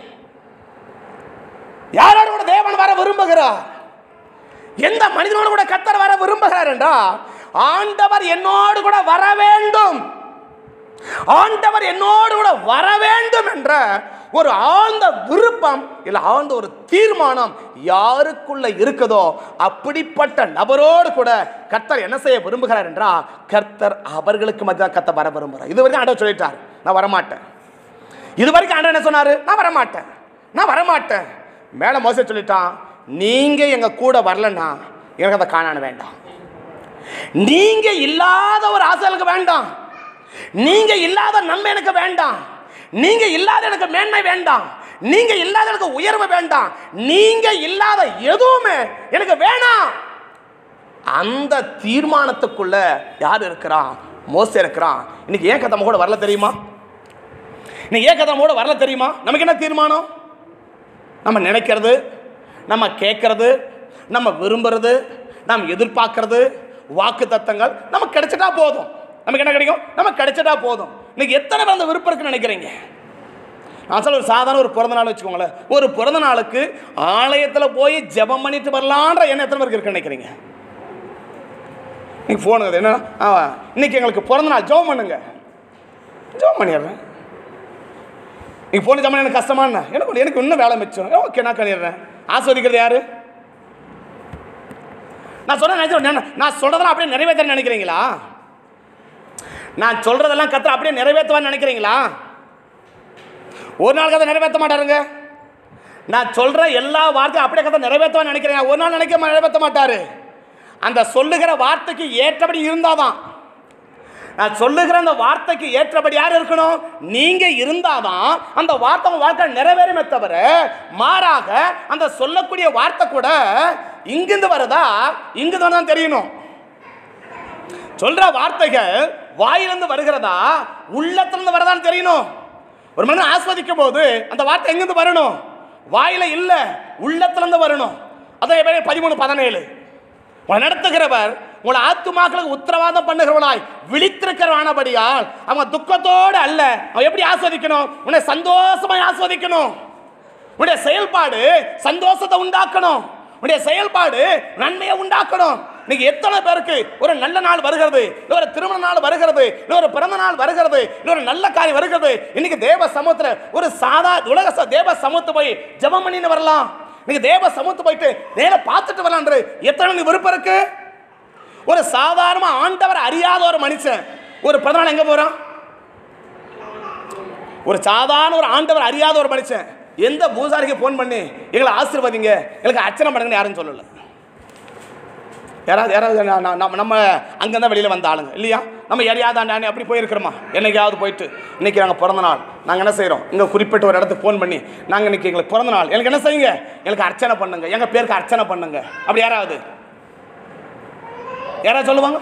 யாரோட கூட தேவன் வர விரும்புகிறார் எந்த மனிதனோடு கூட கத்தர் வர விரும்புகிறார் என்றா ஆண்டவர் என்னோடு கூட வர வேண்டும் ஆண்டவர் என்னோடு கூட வர வேண்டும் என்ற ஒரு ஆழ்ந்த விருப்பம் இல்ல ஆழ்ந்த ஒரு தீர்மானம் யாருக்குள்ள இருக்குதோ அப்படிப்பட்ட நபரோடு கூட கர்த்தர் என்ன செய்ய விரும்புகிறார் என்றா கர்த்தர் அவர்களுக்கு மத்திய கர்த்தர் வர விரும்புகிறார் இது வரைக்கும் ஆண்டவர் சொல்லிட்டார் நான் வரமாட்டேன் இது வரைக்கும் ஆண்டவர் என்ன சொன்னாரு நான் வரமாட்டேன் நான் வரமாட்டேன் மேல மோச சொல்லிட்டான் நீங்க எங்க கூட வரலன்னா எனக்கு அதை காணான வேண்டாம் நீங்க இல்லாத ஒரு ஆசை எனக்கு வேண்டாம் நீங்க இல்லாத நன்மை எனக்கு வேண்டாம் நீங்க இல்லாத எனக்கு மேன்மை வேண்டாம் நீங்க இல்லாத எனக்கு உயர்வு வேண்டாம் நீங்க இல்லாத எதுவுமே எனக்கு வேணாம் அந்த தீர்மானத்துக்குள்ள யார் இருக்கிறான் மோசே இருக்கிறான் இன்னைக்கு ஏன் கதை கூட வரல தெரியுமா இன்னைக்கு ஏன் கதை கூட வரல தெரியுமா நமக்கு என்ன தீர்மானம் நம்ம நினைக்கிறது நம்ம கேட்கறது நம்ம விரும்புறது நம்ம எதிர்பார்க்கறது வாக்கு தத்தங்கள் நமக்கு கிடைச்சிட்டா போதும் நமக்கு என்ன கிடைக்கும் நமக்கு கிடைச்சிட்டா போதும் இன்னைக்கு எத்தனை பேர் அந்த விருப்பம் இருக்குன்னு நினைக்கிறீங்க நான் சொல்ல ஒரு சாதாரண ஒரு பிறந்த நாள் வச்சுக்கோங்களேன் ஒரு பிறந்த நாளுக்கு ஆலயத்தில் போய் ஜெபம் பண்ணிட்டு வரலான்ற எண்ணம் எத்தனை பேருக்கு இருக்குன்னு நினைக்கிறீங்க நீங்கள் ஃபோன் என்ன ஆ இன்னைக்கு எங்களுக்கு பிறந்த நாள் ஜெபம் பண்ணுங்க ஜெபம் பண்ணிடுறேன் நீ போன ஜாமான் எனக்கு கஷ்டமான எனக்கு ஒண்ணு- எனக்கு இன்னும் வேலை மிச்சம் ஓகே நான் பண்ணிடுறேன் ஆஸ்வதிக்கிறது யாரு நான் சொன்ன நினைச்சேன் நான் சொல்றதெல்லாம் அப்படியே நிறைவேற்ற நினைக்கிறீங்களா நான் சொல்றதெல்லாம் கத்திர அப்படியே நிறைவேற்றுவான்னு நினைக்கிறீங்களா ஒரு நாள் கதை நிறைவேற்ற மாட்டாருங்க நான் சொல்ற எல்லா வார்த்தையும் அப்படியே கதை நிறைவேற்றுவான்னு நினைக்கிறேன் ஒரு நாள் நினைக்க நிறைவேற்ற மாட்டாரு அந்த சொல்லுகிற வார்த்தைக்கு ஏற்றபடி இருந்தாதான் நான் சொல்லுகிற அந்த வார்த்தைக்கு ஏற்றபடி யார் இருக்கணும் நீங்க இருந்தாதான் அந்த வார்த்தை உங்க வாழ்க்கை நிறைவேறுமே தவிர மாறாக அந்த சொல்லக்கூடிய வார்த்தை கூட இங்கிருந்து வருதா இங்கிருந்து தான் தெரியணும் சொல்ற வார்த்தைகள் வாயிலிருந்து வருகிறதா உள்ளத்திலிருந்து வரதான்னு தெரியணும் ஒரு மனிதன் ஆஸ்வதிக்கும் போது அந்த வார்த்தை எங்கிருந்து வரணும் வாயில இல்ல உள்ளத்திலிருந்து வரணும் அதான் பதிமூணு பதினேழு உங்களை நடத்துகிறவர் உங்களை ஆத்துமாக்களுக்கு உத்தரவாதம் பண்ணுகிறவளாய் விழித்திருக்கிறவானபடியால் அவன் துக்கத்தோடு அல்ல அவன் எப்படி ஆஸ்வதிக்கணும் உன்னை சந்தோஷமாய் ஆஸ்வதிக்கணும் உன்னுடைய செயல்பாடு சந்தோஷத்தை உண்டாக்கணும் உன்னுடைய செயல்பாடு நன்மையை உண்டாக்கணும் இன்னைக்கு எத்தனை பேருக்கு ஒரு நல்ல நாள் வருகிறது இல்ல ஒரு திருமண நாள் வருகிறது இல்ல ஒரு பிறந்த நாள் வருகிறது இல்ல ஒரு நல்ல காரியம் வருகிறது இன்னைக்கு தேவ சமூகத்துல ஒரு சாதா உலக ச- தேவ சமூகத்தை போய் ஜெபம் பண்ணின்னு வரலாம் இன்னைக்கு தேவ சமூகத்தை போயிட்டு நேரா பார்த்துட்டு வரலான்ற எத்தனை மணி விருப்பம் இருக்கு ஒரு சாதாரண ஆண்டவர் அறியாத ஒரு மனுஷன் ஒரு பிறந்தநாள் எங்கே போகிறான் ஒரு சாதாரண ஒரு ஆண்டவர் அறியாத ஒரு மனுஷன் எந்த பூசாரிக்கு ஃபோன் பண்ணி எங்களை ஆசீர்வதிங்க எங்களுக்கு அர்ச்சனை பண்ணுங்கன்னு யாரும் சொல்லலை யாராவது யாராவது நா- நா- நம்ம நம்ம அங்கேருந்து வெளியில் வந்த ஆளுங்க இல்லையா நம்ம யாரையாவது ஆண்டானே அப்படி போயிருக்கிறோமா என்னைக்காவது போயிட்டு இன்னைக்கு நாங்கள் பிறந்த நாள் நாங்கள் என்ன செய்கிறோம் இங்கே குறிப்பிட்ட ஒரு இடத்துக்கு ஃபோன் பண்ணி நாங்கள் இன்னைக்கு எங்களுக்கு பிறந்த நாள் எனக்கு என்ன செய்யுங்க எங்களுக்கு அர்ச்சனை பண்ணுங்க எங்கள் பேருக்கு அர்ச்சனை பண்ணுங்க அப்படி யாராவது யாராவது சொல்லுவாங்க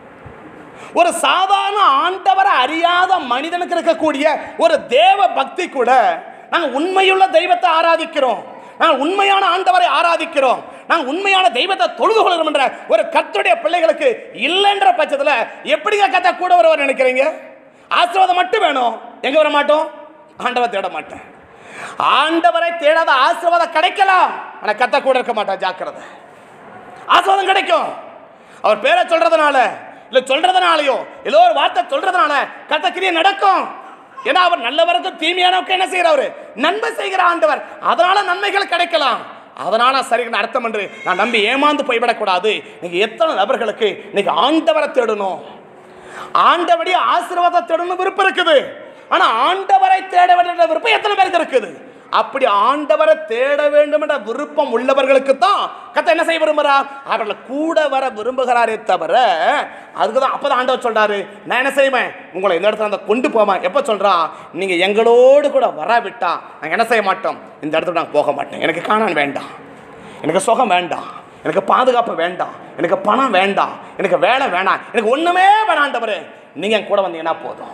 ஒரு சாதாரண ஆண்டவரை அறியாத மனிதனுக்கு இருக்கக்கூடிய ஒரு தேவ பக்தி கூட நாங்கள் உண்மையுள்ள தெய்வத்தை ஆராதிக்கிறோம் நாங்கள் உண்மையான ஆண்டவரை ஆராதிக்கிறோம் நாங்கள் உண்மையான தெய்வத்தை தொழுது கொள்கிறோம் என்ற ஒரு கர்த்தருடைய பிள்ளைகளுக்கு இல்லைன்ற பட்சத்தில் எப்படிங்க கத்த கூட வருவார் நினைக்கிறீங்க ஆசீர்வாதம் மட்டும் வேணும் எங்க வர மாட்டோம் ஆண்டவரை தேட மாட்டேன் ஆண்டவரை தேடாத ஆசீர்வாதம் கிடைக்கலாம் ஆனால் கத்த கூட இருக்க மாட்டான் ஜாக்கிரதை ஆசீர்வாதம் கிடைக்கும் அவர் பேரை சொல்றதுனால இல்ல சொல்றதுனாலயோ ஏதோ ஒரு வார்த்தை சொல்றதுனால கத்த கிரியை நடக்கும் ஏன்னா அவர் நல்லவருக்கும் தீமையானவருக்கு என்ன செய்யறவர் நன்மை செய்கிற ஆண்டவர் அதனால நன்மைகள் கிடைக்கலாம் அதனால சரின்னு அர்த்தம் என்று நான் நம்பி ஏமாந்து போய்விடக்கூடாது நீங்க எத்தனை நபர்களுக்கு இன்னைக்கு ஆண்டவரை தேடணும் ஆண்டவடி ஆசீர்வாதத்தை தேடணும் விருப்பம் இருக்குது ஆனா ஆண்டவரை தேட வேண்டிய விருப்பம் எத்தனை பேருக்கு இருக்குது அப்படி ஆண்டவரை தேட வேண்டும் என்ற விருப்பம் உள்ளவர்களுக்கு தான் கத்த என்ன செய்ய விரும்புகிறார் அவர்கள் கூட வர விரும்புகிறாரே தவிர அதுக்கு தான் அப்போ தான் ஆண்டவர் சொல்றாரு நான் என்ன செய்வேன் உங்களை இந்த இடத்துல அந்த கொண்டு போவேன் எப்போ சொல்றான் நீங்க எங்களோடு கூட வராவிட்டா நாங்கள் என்ன செய்ய மாட்டோம் இந்த இடத்துல நாங்கள் போக மாட்டோம் எனக்கு காணான் வேண்டாம் எனக்கு சுகம் வேண்டாம் எனக்கு பாதுகாப்பு வேண்டாம் எனக்கு பணம் வேண்டாம் எனக்கு வேலை வேணாம் எனக்கு ஒண்ணுமே வேணாண்டவரு நீங்க என் கூட வந்தீங்கன்னா போதும்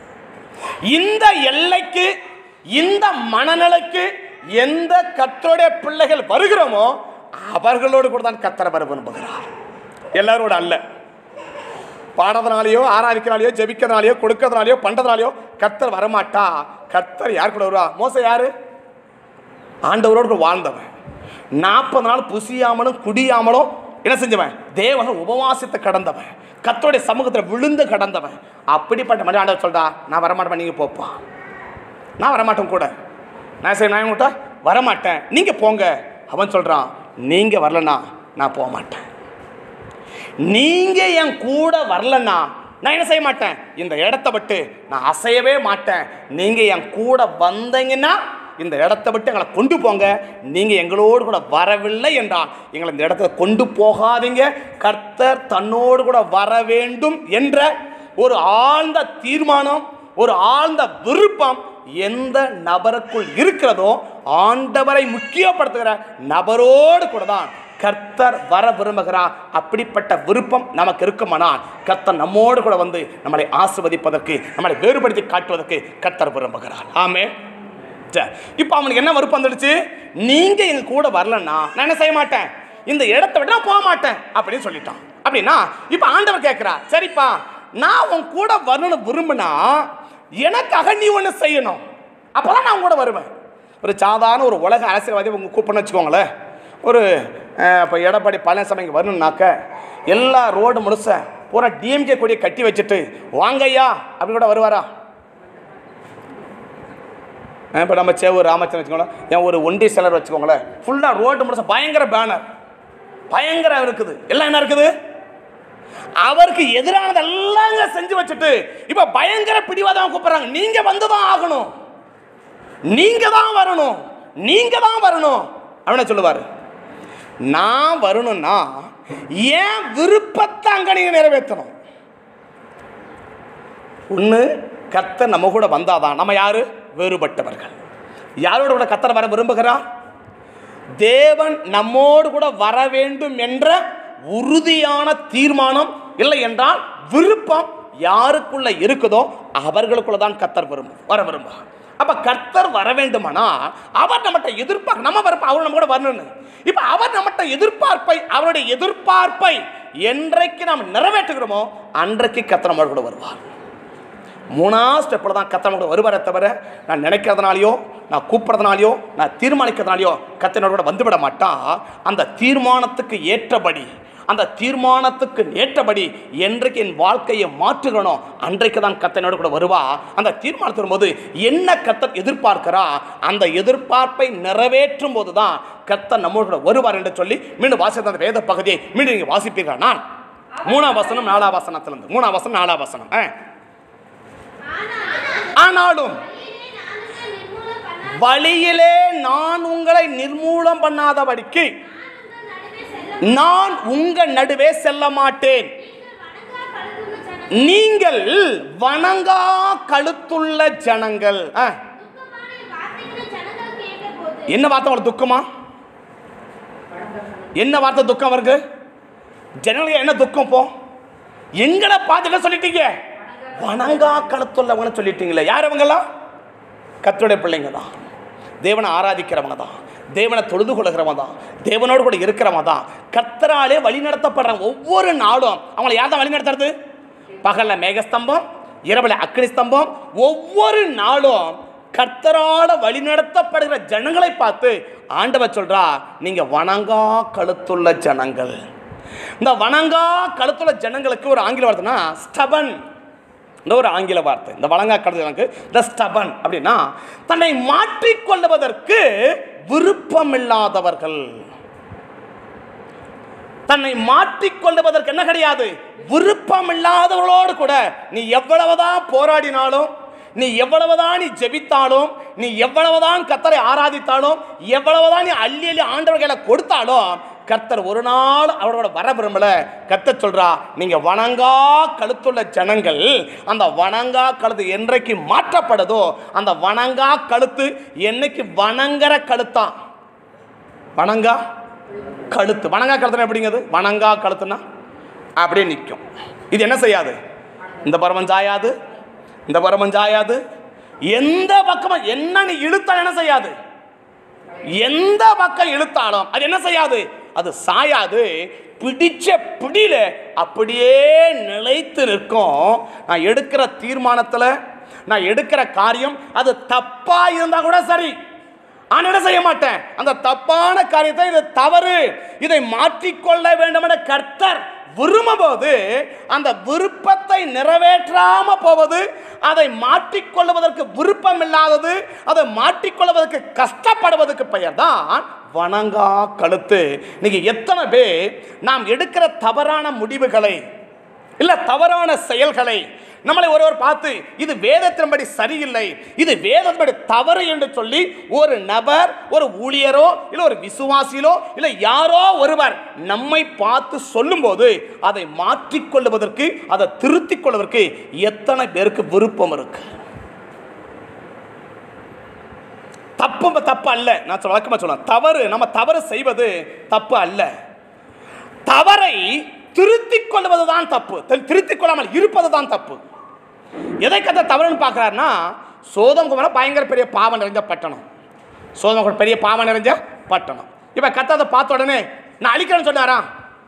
இந்த எல்லைக்கு இந்த மனநிலைக்கு எந்த கத்தருடைய பிள்ளைகள் வருகிறோமோ அவர்களோடு கூட தான் கத்தரை வர விரும்புகிறார் எல்லாரோட அல்ல பாடுறதுனாலையோ ஆராதிக்கிறனாலையோ ஜெபிக்கிறதுனாலையோ கொடுக்கறதுனாலையோ பண்றதுனாலையோ கத்தர் வரமாட்டா கத்தர் யார் கூட வருவா மோச யாரு ஆண்டவரோடு கூட வாழ்ந்தவன் நாற்பது நாள் புசியாமலும் குடியாமலும் என்ன செஞ்சவன் தேவனை உபவாசித்து கடந்தவன் கத்தோடைய சமூகத்தில் விழுந்து கடந்தவன் அப்படிப்பட்ட மாதிரி ஆண்டவர் சொல்றா நான் வரமாட்டேன் நீங்கள் போப்பா நான் வரமாட்டேன் கூட நான் சரி நான் உங்கள்கிட்ட வரமாட்டேன் நீங்கள் போங்க அவன் சொல்கிறான் நீங்கள் வரலனா நான் போக மாட்டேன் நீங்கள் என் கூட வரலன்னா நான் என்ன செய்ய மாட்டேன் இந்த இடத்த விட்டு நான் அசையவே மாட்டேன் நீங்கள் என் கூட வந்தீங்கன்னா இந்த இடத்த விட்டு எங்களை கொண்டு போங்க நீங்கள் எங்களோடு கூட வரவில்லை என்றால் எங்களை இந்த இடத்துல கொண்டு போகாதீங்க கர்த்தர் தன்னோடு கூட வர வேண்டும் என்ற ஒரு ஆழ்ந்த தீர்மானம் ஒரு ஆழ்ந்த விருப்பம் எந்த நபருக்குள் இருக்கிறதோ ஆண்டவரை முக்கியப்படுத்துகிற நபரோடு கூட தான் கர்த்தர் வர விரும்புகிறார் அப்படிப்பட்ட விருப்பம் நமக்கு இருக்குமானால் கர்த்தர் நம்மோடு கூட வந்து நம்மளை ஆசிர்வதிப்பதற்கு நம்மளை வேறுபடுத்தி காட்டுவதற்கு கர்த்தர் விரும்புகிறார் ஆமே சரி இப்போ அவனுக்கு என்ன விருப்பம் வந்துடுச்சு நீங்க எங்க கூட வரலன்னா நான் என்ன செய்ய மாட்டேன் இந்த இடத்த விட்டு நான் போக மாட்டேன் அப்படின்னு சொல்லிட்டான் அப்படின்னா இப்போ ஆண்டவர் கேட்கிறா சரிப்பா நான் உன் கூட வரணும்னு விரும்பினா எனக்காக நீ ஒன்று செய்யணும் அப்பதான் நான் உன் கூட வருவேன் ஒரு சாதாரண ஒரு உலக அரசியல்வாதி உங்க கூப்பிடணும்னு வச்சுக்கோங்களேன் ஒரு இப்போ எடப்பாடி பழனிசாமி இங்கே வரணும்னாக்க எல்லா ரோடு முழுச பூரா டிஎம்கே கொடியை கட்டி வச்சுட்டு வாங்கய்யா அப்படி கூட வருவாரா இப்போ நம்ம சேவூர் ராமச்சந்திரன் வச்சுக்கோங்களேன் ஏன் ஒரு ஒண்டி சிலர் வச்சுக்கோங்களேன் ஃபுல்லாக ரோடு முழுச பயங்கர பேனர் பயங்கரம் இருக்குது எல்லாம் என்ன இருக்குது அவருக்கு எதிரானதெல்லாம் இங்க செஞ்சு வச்சுட்டு இப்போ பயங்கர பிடிவாதம் கூப்பிடுறாங்க நீங்க வந்து தான் ஆகணும் நீங்க தான் வரணும் நீங்க தான் வரணும் அவன சொல்லுவாரு நான் வரணும்னா ஏன் விருப்பத்தை அங்க நீங்க நிறைவேற்றணும் ஒன்று கர்த்தர் நம்ம கூட வந்தாதான் நம்ம யாரு வேறுபட்டவர்கள் யாரோட கூட கர்த்தர் வர விரும்புகிறார் தேவன் நம்மோடு கூட வர வேண்டும் என்ற உறுதியான தீர்மானம் இல்லை என்றால் விருப்பம் யாருக்குள்ள இருக்குதோ அவர்களுக்குள்ள தான் கர்த்தர் விரும்பும் வர விரும்பும் அப்ப கர்த்தர் வர வேண்டுமானா அவர் நம்மகிட்ட எதிர்பார்க்க நம்ம வரப்ப அவர் நம்ம கூட வரணும்னு இப்ப அவர் நம்மகிட்ட எதிர்பார்ப்பை அவருடைய எதிர்பார்ப்பை என்றைக்கு நாம் நிறைவேற்றுகிறோமோ அன்றைக்கு கர்த்தர் நம்மோடு கூட வருவார் மூணாவது ஸ்டெப்பில் தான் கத்தனோட வருவாரே தவிர நான் நினைக்கிறதுனாலையோ நான் கூப்பிட்றதுனாலையோ நான் தீர்மானிக்கிறதுனாலையோ கத்தனோட கூட வந்துவிட மாட்டான் அந்த தீர்மானத்துக்கு ஏற்றபடி அந்த தீர்மானத்துக்கு ஏற்றபடி என்றைக்கு என் வாழ்க்கையை மாற்றுகிறனோ அன்றைக்கு தான் கத்தனோட கூட வருவா அந்த தீர்மானத்து வரும்போது என்ன கத்தர் எதிர்பார்க்கிறா அந்த எதிர்பார்ப்பை நிறைவேற்றும் போது தான் கத்தர் நம்மோடு கூட வருவார் என்று சொல்லி மீண்டும் வாசித்த அந்த வேத பகுதியை மீண்டும் நீங்கள் வாசிப்பீர்கள் நான் மூணாம் வசனம் நாலாம் வசனத்திலிருந்து மூணாம் வசனம் நாலாம் வசனம் ஆ. ஆனாலும் வழியிலே நான் உங்களை நிர்மூலம் பண்ணாதபடிக்கு நான் உங்க நடுவே செல்ல மாட்டேன் நீங்கள் வணங்கா கழுத்துள்ள ஜனங்கள் ஆ. என்ன வார்த்தை உங்களுக்கு துக்கமா என்ன வார்த்தை துக்கம் வருது ஜனங்களுக்கு என்ன துக்கம் போ எங்களை பார்த்து என்ன சொல்லிட்டீங்க வணங்கா கழுத்துள்ளவங்கன்னு சொல்லிட்டீங்களே யார் அவங்கெல்லாம் கர்த்தருடைய பிள்ளைங்க தான் தேவனை ஆராதிக்கிறவங்க தான் தேவனை தொழுது கொள்கிறவங்க தான் தேவனோடு கூட இருக்கிறவங்க தான் கர்த்தராலே வழி நடத்தப்படுறாங்க ஒவ்வொரு நாளும் அவங்கள யார் தான் வழி நடத்துறது பகல்ல மேகஸ்தம்பம் இரவுல அக்னி ஸ்தம்பம் ஒவ்வொரு நாளும் கர்த்தரால வழி நடத்தப்படுகிற ஜனங்களை பார்த்து ஆண்டவர் சொல்றா நீங்க வணங்கா கழுத்துள்ள ஜனங்கள் இந்த வணங்கா கழுத்துள்ள ஜனங்களுக்கு ஒரு ஆங்கில வார்த்தைனா ஸ்டபன் இந்த ஒரு ஆங்கில வார்த்தை இந்த வழங்கா கடல் எனக்கு த ஸ்டபன் அப்படின்னா தன்னை மாற்றிக்கொள்வதற்கு விருப்பமில்லாதவர்கள் தன்னை மாற்றிக்கொள்வதற்கு என்ன கிடையாது விருப்பமில்லாதவர்களோடு கூட நீ எவ்வளவுதான் போராடினாலும் நீ எவ்வளவுதான் நீ ஜெபித்தாலும் நீ எவ்வளவுதான் கத்தரை ஆராதித்தாலும் எவ்வளவுதான் நீ அள்ளி அள்ளி ஆண்டவர்களை கொடுத்தாலும் கர்த்தர் ஒரு நாள் அவரோட வர விரும்பல கர்த்தர் சொல்றா நீங்க வணங்கா கழுத்துள்ள ஜனங்கள் அந்த வணங்கா கழுத்து என்றைக்கு மாற்றப்படுதோ அந்த வணங்கா கழுத்து என்னைக்கு வணங்குற கழுத்தான் வணங்கா கழுத்து வணங்கா கழுத்துனா எப்படிங்கிறது வணங்கா கழுத்துனா அப்படியே நிற்கும் இது என்ன செய்யாது இந்த பரமம் சாயாது இந்த பரமம் சாயாது எந்த பக்கமும் என்ன நீ இழுத்தா என்ன செய்யாது எந்த பக்கம் இழுத்தாலும் அது என்ன செய்யாது அது சாயாது பிடிச்ச பிடியில அப்படியே நிலைத்து நிற்கும் நான் எடுக்கிற தீர்மானத்தில் நான் எடுக்கிற காரியம் அது தப்பா இருந்தா கூட சரி ஆனால் என்ன செய்ய மாட்டேன் அந்த தப்பான காரியத்தை இது தவறு இதை மாற்றிக்கொள்ள வேண்டும் என கர்த்தர் விரும்பும்போது அந்த விருப்பத்தை நிறைவேற்றாம போவது அதை மாற்றிக்கொள்வதற்கு விருப்பம் இல்லாதது அதை மாற்றிக்கொள்வதற்கு கஷ்டப்படுவதற்கு பெயர் தான் வணங்கா கழுத்து இன்னைக்கு எத்தனை பேர் நாம் எடுக்கிற தவறான முடிவுகளை இல்ல தவறான செயல்களை நம்மளை ஒருவர் பார்த்து இது வேதத்தின்படி சரியில்லை இது வேதத்தின்படி தவறு என்று சொல்லி ஒரு நபர் ஒரு ஊழியரோ இல்ல ஒரு விசுவாசியிலோ இல்ல யாரோ ஒருவர் நம்மை பார்த்து சொல்லும்போது அதை மாற்றிக்கொள்வதற்கு அதை திருத்திக் கொள்வதற்கு எத்தனை பேருக்கு விருப்பம் இருக்கு தப்பு தப்பு அல்ல நான் சொல்ல வழக்கமாக சொல்லுவேன் தவறு நம்ம தவறு செய்வது தப்பு அல்ல தவறை திருத்திக் கொள்வது தான் தப்பு தி- திருத்திக் கொள்ளாமல் இருப்பது தான் தப்பு எதை கத்த தவறுன்னு பார்க்குறாருன்னா சோதம் குமர பயங்கர பெரிய பாவம் நிறைஞ்ச பட்டணம் சோதம் குமரன் பெரிய பாவம் நிறைஞ்ச பட்டணம் இப்போ கத்த அதை பார்த்த உடனே நான் அழிக்கிறேன்னு சொன்னாரா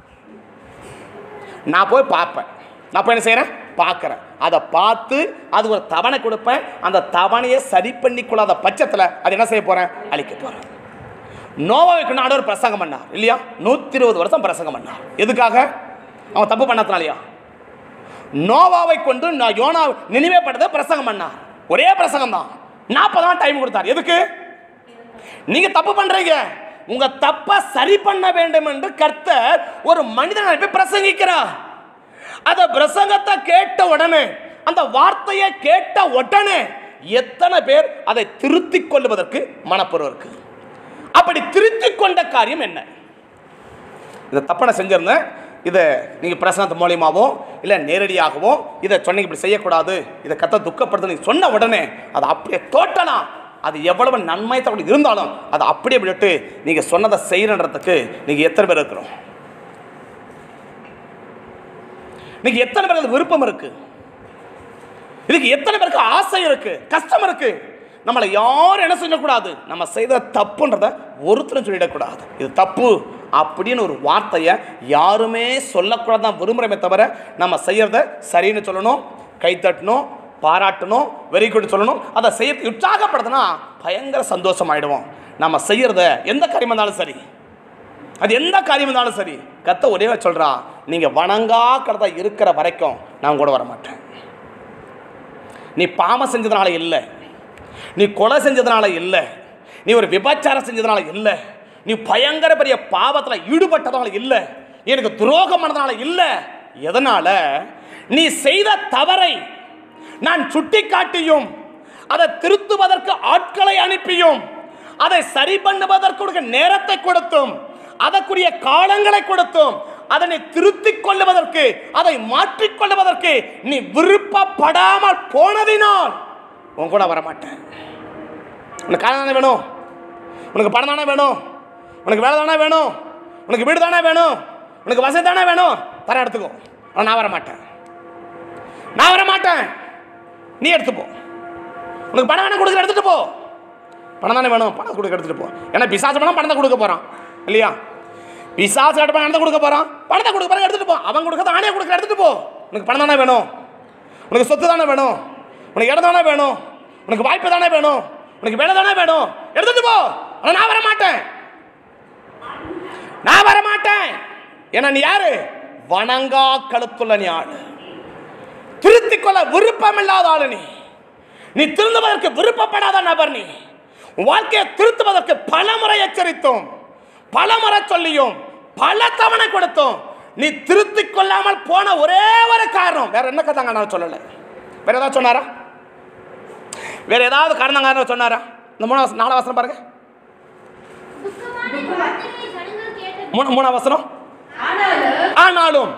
நான் போய் பார்ப்பேன் நான் போய் என்ன செய்கிறேன் பார்க்குறேன் அதை பார்த்து அது ஒரு தவணை கொடுப்பேன் அந்த தவணையை சரி பண்ணி கொள்ளாத பட்சத்தில் அது என்ன செய்ய போகிறேன் அழிக்க போகிறேன் நோவாவுக்கு நான் ஒரு பிரசங்கம் பண்ணார் இல்லையா நூற்றி இருபது வருஷம் பிரசங்கம் பண்ணார் எதுக்காக அவன் தப்பு பண்ணதுனாலயா நோவாவை கொண்டு நான் யோனா நினைவே பட்டதை பிரசங்கம் பண்ணார் ஒரே பிரசங்கம் தான் நாற்பது நாள் டைம் கொடுத்தார் எதுக்கு நீங்க தப்பு பண்றீங்க உங்க தப்பை சரி பண்ண வேண்டும் என்று கர்த்தர் ஒரு மனிதனை அனுப்பி பிரசங்கிக்கிறார் அந்த பிரசங்கத்தை கேட்ட உடனே அந்த வார்த்தையை கேட்ட உடனே எத்தனை பேர் அதை திருத்திக் கொள்வதற்கு மனப்பொருள் இருக்கு அப்படி திருத்திக் கொண்ட காரியம் என்ன இதை தப்பை நான் செஞ்சிருந்தேன் இதை நீங்கள் பிரசனத்து மூலியமாவோ இல்லை நேரடியாகவோ இதை சொன்னீங்க இப்படி செய்யக்கூடாது இதை கத்த துக்கப்படுத்து நீங்க சொன்ன உடனே அதை அப்படியே டோட்டலாக அது எவ்வளவு நன்மை தகவல் இருந்தாலும் அதை அப்படியே விட்டுட்டு நீங்கள் சொன்னதை செய்யணுன்றதுக்கு நீங்கள் எத்தனை பேர் இருக்கிறோம் இன்னைக்கு எத்தனை பேருக்கு அது விருப்பம் இருக்கு இதுக்கு எத்தனை பேருக்கு ஆசை இருக்கு கஷ்டம் இருக்கு நம்மளை யாரும் என்ன செய்யக்கூடாது நம்ம செய்த தப்புன்றத ஒருத்தரும் சொல்லிடக்கூடாது இது தப்பு அப்படின்னு ஒரு வார்த்தையை யாருமே சொல்லக்கூடாது தான் விரும்புகிறமே தவிர நம்ம செய்யறத சரின்னு சொல்லணும் கை தட்டணும் பாராட்டணும் வெரி குட் சொல்லணும் அதை செய்ய உற்சாகப்படுத்தினா பயங்கர சந்தோஷமாயிடுவோம் நம்ம செய்யறத எந்த காரியமாக இருந்தாலும் சரி அது எந்த காரியம் இருந்தாலும் சரி கத்த ஒரே சொல்றா நீங்க வணங்கா கடதா இருக்கிற வரைக்கும் நான் கூட வர மாட்டேன் நீ பாவம் செஞ்சதுனால இல்லை நீ கொலை செஞ்சதுனால இல்லை நீ ஒரு விபச்சாரம் செஞ்சதுனால இல்லை நீ பயங்கர பெரிய பாவத்தில் ஈடுபட்டதுனால இல்லை எனக்கு துரோகம் பண்ணதுனால இல்லை எதனால நீ செய்த தவறை நான் சுட்டிக்காட்டியும் அதை திருத்துவதற்கு ஆட்களை அனுப்பியும் அதை சரி பண்ணுவதற்கு உனக்கு நேரத்தை கொடுத்தும் அதற்குரிய காலங்களை கொடுத்தும் அதனை திருத்திக் கொள்ளுவதற்கு அதை மாற்றிக் கொள்ளுவதற்கு நீ விருப்பப்படாமல் போனதினால் உன் கூட வரமாட்டேன் உனக்கு காலம் தானே வேணும் உனக்கு பணம் தானே வேணும் உனக்கு வேலை தானே வேணும் உனக்கு வீடு தானே வேணும் உனக்கு வசதி தானே வேணும் தர எடுத்துக்கோ ஆனா நான் வர மாட்டேன் நான் வர மாட்டேன் நீ எடுத்துப்போ உனக்கு பணம் வேணா கொடுக்குற எடுத்துட்டு போ பணம் தானே வேணும் பணம் கொடுக்க எடுத்துட்டு போ ஏன்னா பிசாசு பணம் பணத்தை கொடுக்க போறான் இல்லையா பிசாசு கிட்ட பணத்தை கொடுக்க போறான் பணத்தை கொடுக்க போறான் எடுத்துட்டு போ அவன் கொடுக்க ஆணையை கொடுக்க எடுத்துட்டு போ உனக்கு பணம் தானே வேணும் உனக்கு சொத்து தானே வேணும் உனக்கு இடம் தானே வேணும் உனக்கு வாய்ப்பு தானே வேணும் உனக்கு வேலை தானே வேணும் எடுத்துட்டு போ ஆனா நான் வர மாட்டேன் நான் வர மாட்டேன் ஏன்னா நீ யாரு வணங்கா கழுத்துள்ள நீ ஆளு திருத்திக் கொள்ள விருப்பம் இல்லாத ஆளு நீ நீ திருந்துவதற்கு விருப்பப்படாத நபர் நீ உன் வாழ்க்கையை திருத்துவதற்கு பல முறை எச்சரித்தோம் பல முறை சொல்லியும் பல தவணை கொடுத்தோம் நீ திருத்திக் கொள்ளாமல் போன ஒரே ஒரு காரணம் வேற என்ன கதாங்க நான் சொல்லலை வேற ஏதாவது சொன்னாரா வேற ஏதாவது காரணங்காரன் சொன்னாரா இந்த மூணாவது நாலு வசனம் பாருங்க
துக்கமான வார்த்தைகளை ஜனங்கள் கேட்டது.
மூணு மூணாவது வசனம்
ஆனாலும்
ஆனாலும்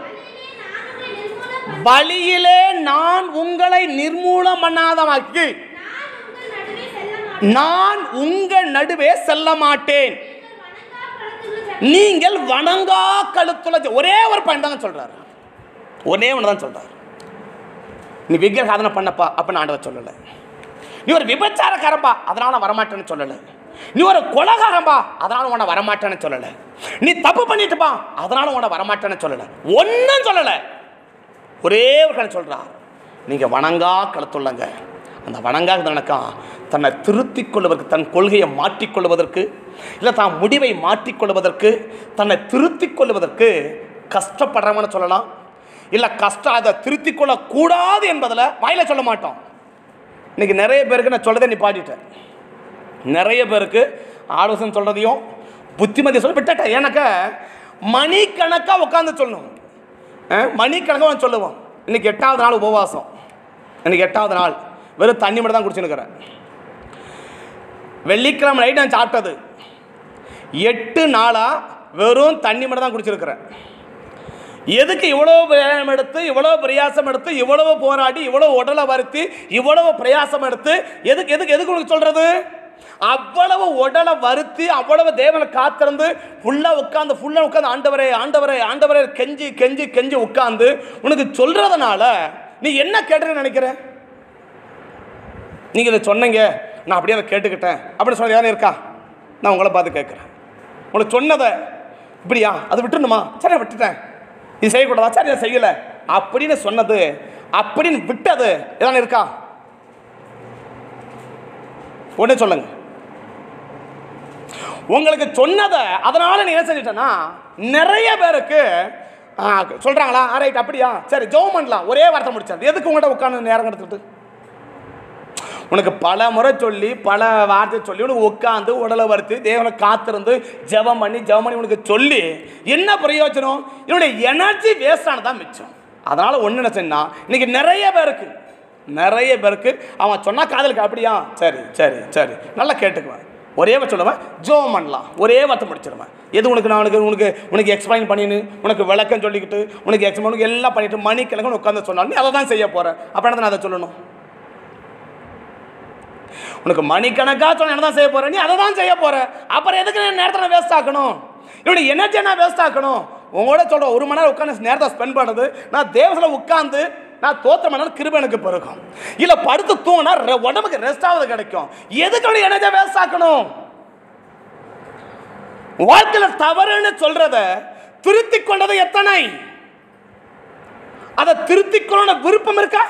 வழியிலே நான் உங்களை நிர்மூலம்
வழியிலே நான் உங்களை நிர்மூலம் பண்ணாதமாக்கி
நான் உங்கள் நடுவே செல்ல மாட்டேன்.
நான் உங்க நடுவே செல்ல மாட்டேன்
நீங்கள் வணங்கா கழுத்துள்ள
நீங்கள் வணங்கா
ஜனங்கள்
கழுத்துல ஒரே ஒரு பாயிண்ட் தாங்க சொல்றாரு ஒரே ஒன்று தான் சொல்றாரு நீ விக்கிர சாதனை பண்ணப்பா அப்படின்னு ஆண்டவர் சொல்லலை நீ ஒரு விபச்சாரக்காரம்பா அதனால நான் வரமாட்டேன்னு சொல்லலை நீ ஒரு கொலகாரம்பா அதனால உன்னை வரமாட்டேன்னு சொல்லலை நீ தப்பு பண்ணிட்டுப்பா அதனால உன்னை வரமாட்டேன்னு சொல்லலை ஒன்றும் சொல்லலை ஒரே ஒரு கணக்கு சொல்றார் நீங்க வணங்கா கழுத்துள்ளங்க அந்த வணங்கா கணக்கா தன்னை திருத்திக் கொள்வதற்கு தன் கொள்கையை மாற்றிக்கொள்வதற்கு இல்லை தான் முடிவை மாற்றிக்கொள்வதற்கு தன்னை திருத்திக் கொள்வதற்கு கஷ்டப்படுறவன்னு சொல்லலாம் இல்லை கஷ்டம் அதை திருத்திக் கொள்ளக்கூடாது என்பதில் வாயில சொல்ல மாட்டோம் இன்னைக்கு நிறைய பேருக்கு நான் சொல்லதை நிப்பாட்டிட்டேன் நிறைய பேருக்கு ஆலோசனை சொல்கிறதையும் புத்திமதி சொல்ல விட்டுட்டேன் எனக்கு மணிக்கணக்காக உட்காந்து சொல்லணும் மணிக்கணக்காக நான் சொல்லுவோம் இன்னைக்கு எட்டாவது நாள் உபவாசம் இன்னைக்கு எட்டாவது நாள் வெறும் தண்ணி மட்டும் தான் குடிச்சுன்னுக்கிறேன் வெள்ளிக்கிழமை நைட் நான் சாப்பிட்டது எட்டு நாளாக வெறும் தண்ணி மட்டும் தான் குடிச்சிருக்கிறேன் எதுக்கு இவ்வளோ பிரயாணம் எடுத்து இவ்வளோ பிரயாசம் எடுத்து இவ்வளவு போராடி இவ்வளோ உடலை வருத்தி இவ்வளவு பிரயாசம் எடுத்து எதுக்கு எதுக்கு எதுக்கு உனக்கு சொல்றது அவ்வளவு உடலை வருத்தி அவ்வளவு தேவனை காத்திருந்து ஃபுல்லாக உட்காந்து ஃபுல்லாக உட்காந்து ஆண்டவரே ஆண்டவரே ஆண்டவரே கெஞ்சி கெஞ்சி கெஞ்சி உட்காந்து உனக்கு சொல்றதுனால நீ என்ன கேட்டுன்னு நினைக்கிற நீங்கள் இதை சொன்னீங்க நான் அப்படியே அதை கேட்டுக்கிட்டேன் அப்படின்னு சொன்னது யாரும் இருக்கா நான் உங்களை பார்த்து கேட்குறேன் உங்களுக்கு சொன்னதை இப்படியா அது விட்டுணுமா சரி நான் விட்டுட்டேன் இது செய்யக்கூடாதா சரி நான் செய்யலை அப்படின்னு சொன்னது அப்படின்னு விட்டது எதாவது இருக்கா உடனே சொல்லுங்க உங்களுக்கு சொன்னதை அதனால நீ என்ன செஞ்சிட்டேன்னா நிறைய பேருக்கு ஆ, சொல்றாங்களா ரைட் அப்படியா சரி ஜோம் பண்ணலாம் ஒரே வார்த்தை முடிச்சாது எதுக்கு உங்கள்கிட்ட உட்காந்து நேரம் எடுத்துக்கிட்டு உனக்கு பல முறை சொல்லி பல வார்த்தை சொல்லி உனக்கு உட்காந்து உடலை வறுத்து தேவனை காத்திருந்து ஜெபம் பண்ணி ஜெபம் பண்ணி உனக்கு சொல்லி என்ன பிரயோஜனம் என்னுடைய எனர்ஜி வேஸ்ட் ஆனதான் மிச்சம் அதனால ஒன்று என்ன சொன்னா இன்னைக்கு நிறைய பேருக்கு நிறைய பேருக்கு அவன் சொன்னா காதலுக்கு அப்படியா சரி சரி சரி நல்லா கேட்டுக்குவேன் ஒரே வார்த்தை சொல்லுவேன் ஜோம் பண்ணலாம் ஒரே வார்த்தை முடிச்சிருவேன் எது உனக்கு நான் உனக்கு உனக்கு உனக்கு எக்ஸ்பிளைன் பண்ணின்னு உனக்கு விளக்கம் சொல்லிக்கிட்டு உனக்கு எக்ஸ்பிளைன் உனக்கு எல்லாம் பண்ணிட்டு மணிக்கணக்கு உட்காந்து சொன்னாலும் நீ அதை தான் செய்ய போகிறேன் அப்போ என்ன நான் அதை சொல்லணும் உனக்கு மணிக்கணக்காக சொன்ன என்ன தான் செய்ய போற நீ அதை தான் செய்ய போற அப்புறம் எதுக்கு நான் நேரத்தை நான் வேஸ்ட் ஆக்கணும் என்னுடைய எனர்ஜியை நான் வேஸ்ட் ஆக்கணும் உங்களோட சொல்ற ஒரு மணி நேரம் உட்காந்து நேரத்தை ஸ்பெண்ட் பண்ணுறது நான் தேவத்தில் உட்காந்து நான் தோத்த மணி கிருப எனக்கு பிறக்கும் இல்லை படுத்து தூங்கினா ரெ- உடம்புக்கு ரெஸ்ட் ஆகுது கிடைக்கும் எதுக்கு என்னுடைய எனர்ஜியை வேஸ்ட் ஆக்கணும் வாழ்க்கையில் தவறுன்னு சொல்றத திருத்திக் கொண்டது எத்தனை அதை திருத்திக் கொள்ளணும் விருப்பம் இருக்கா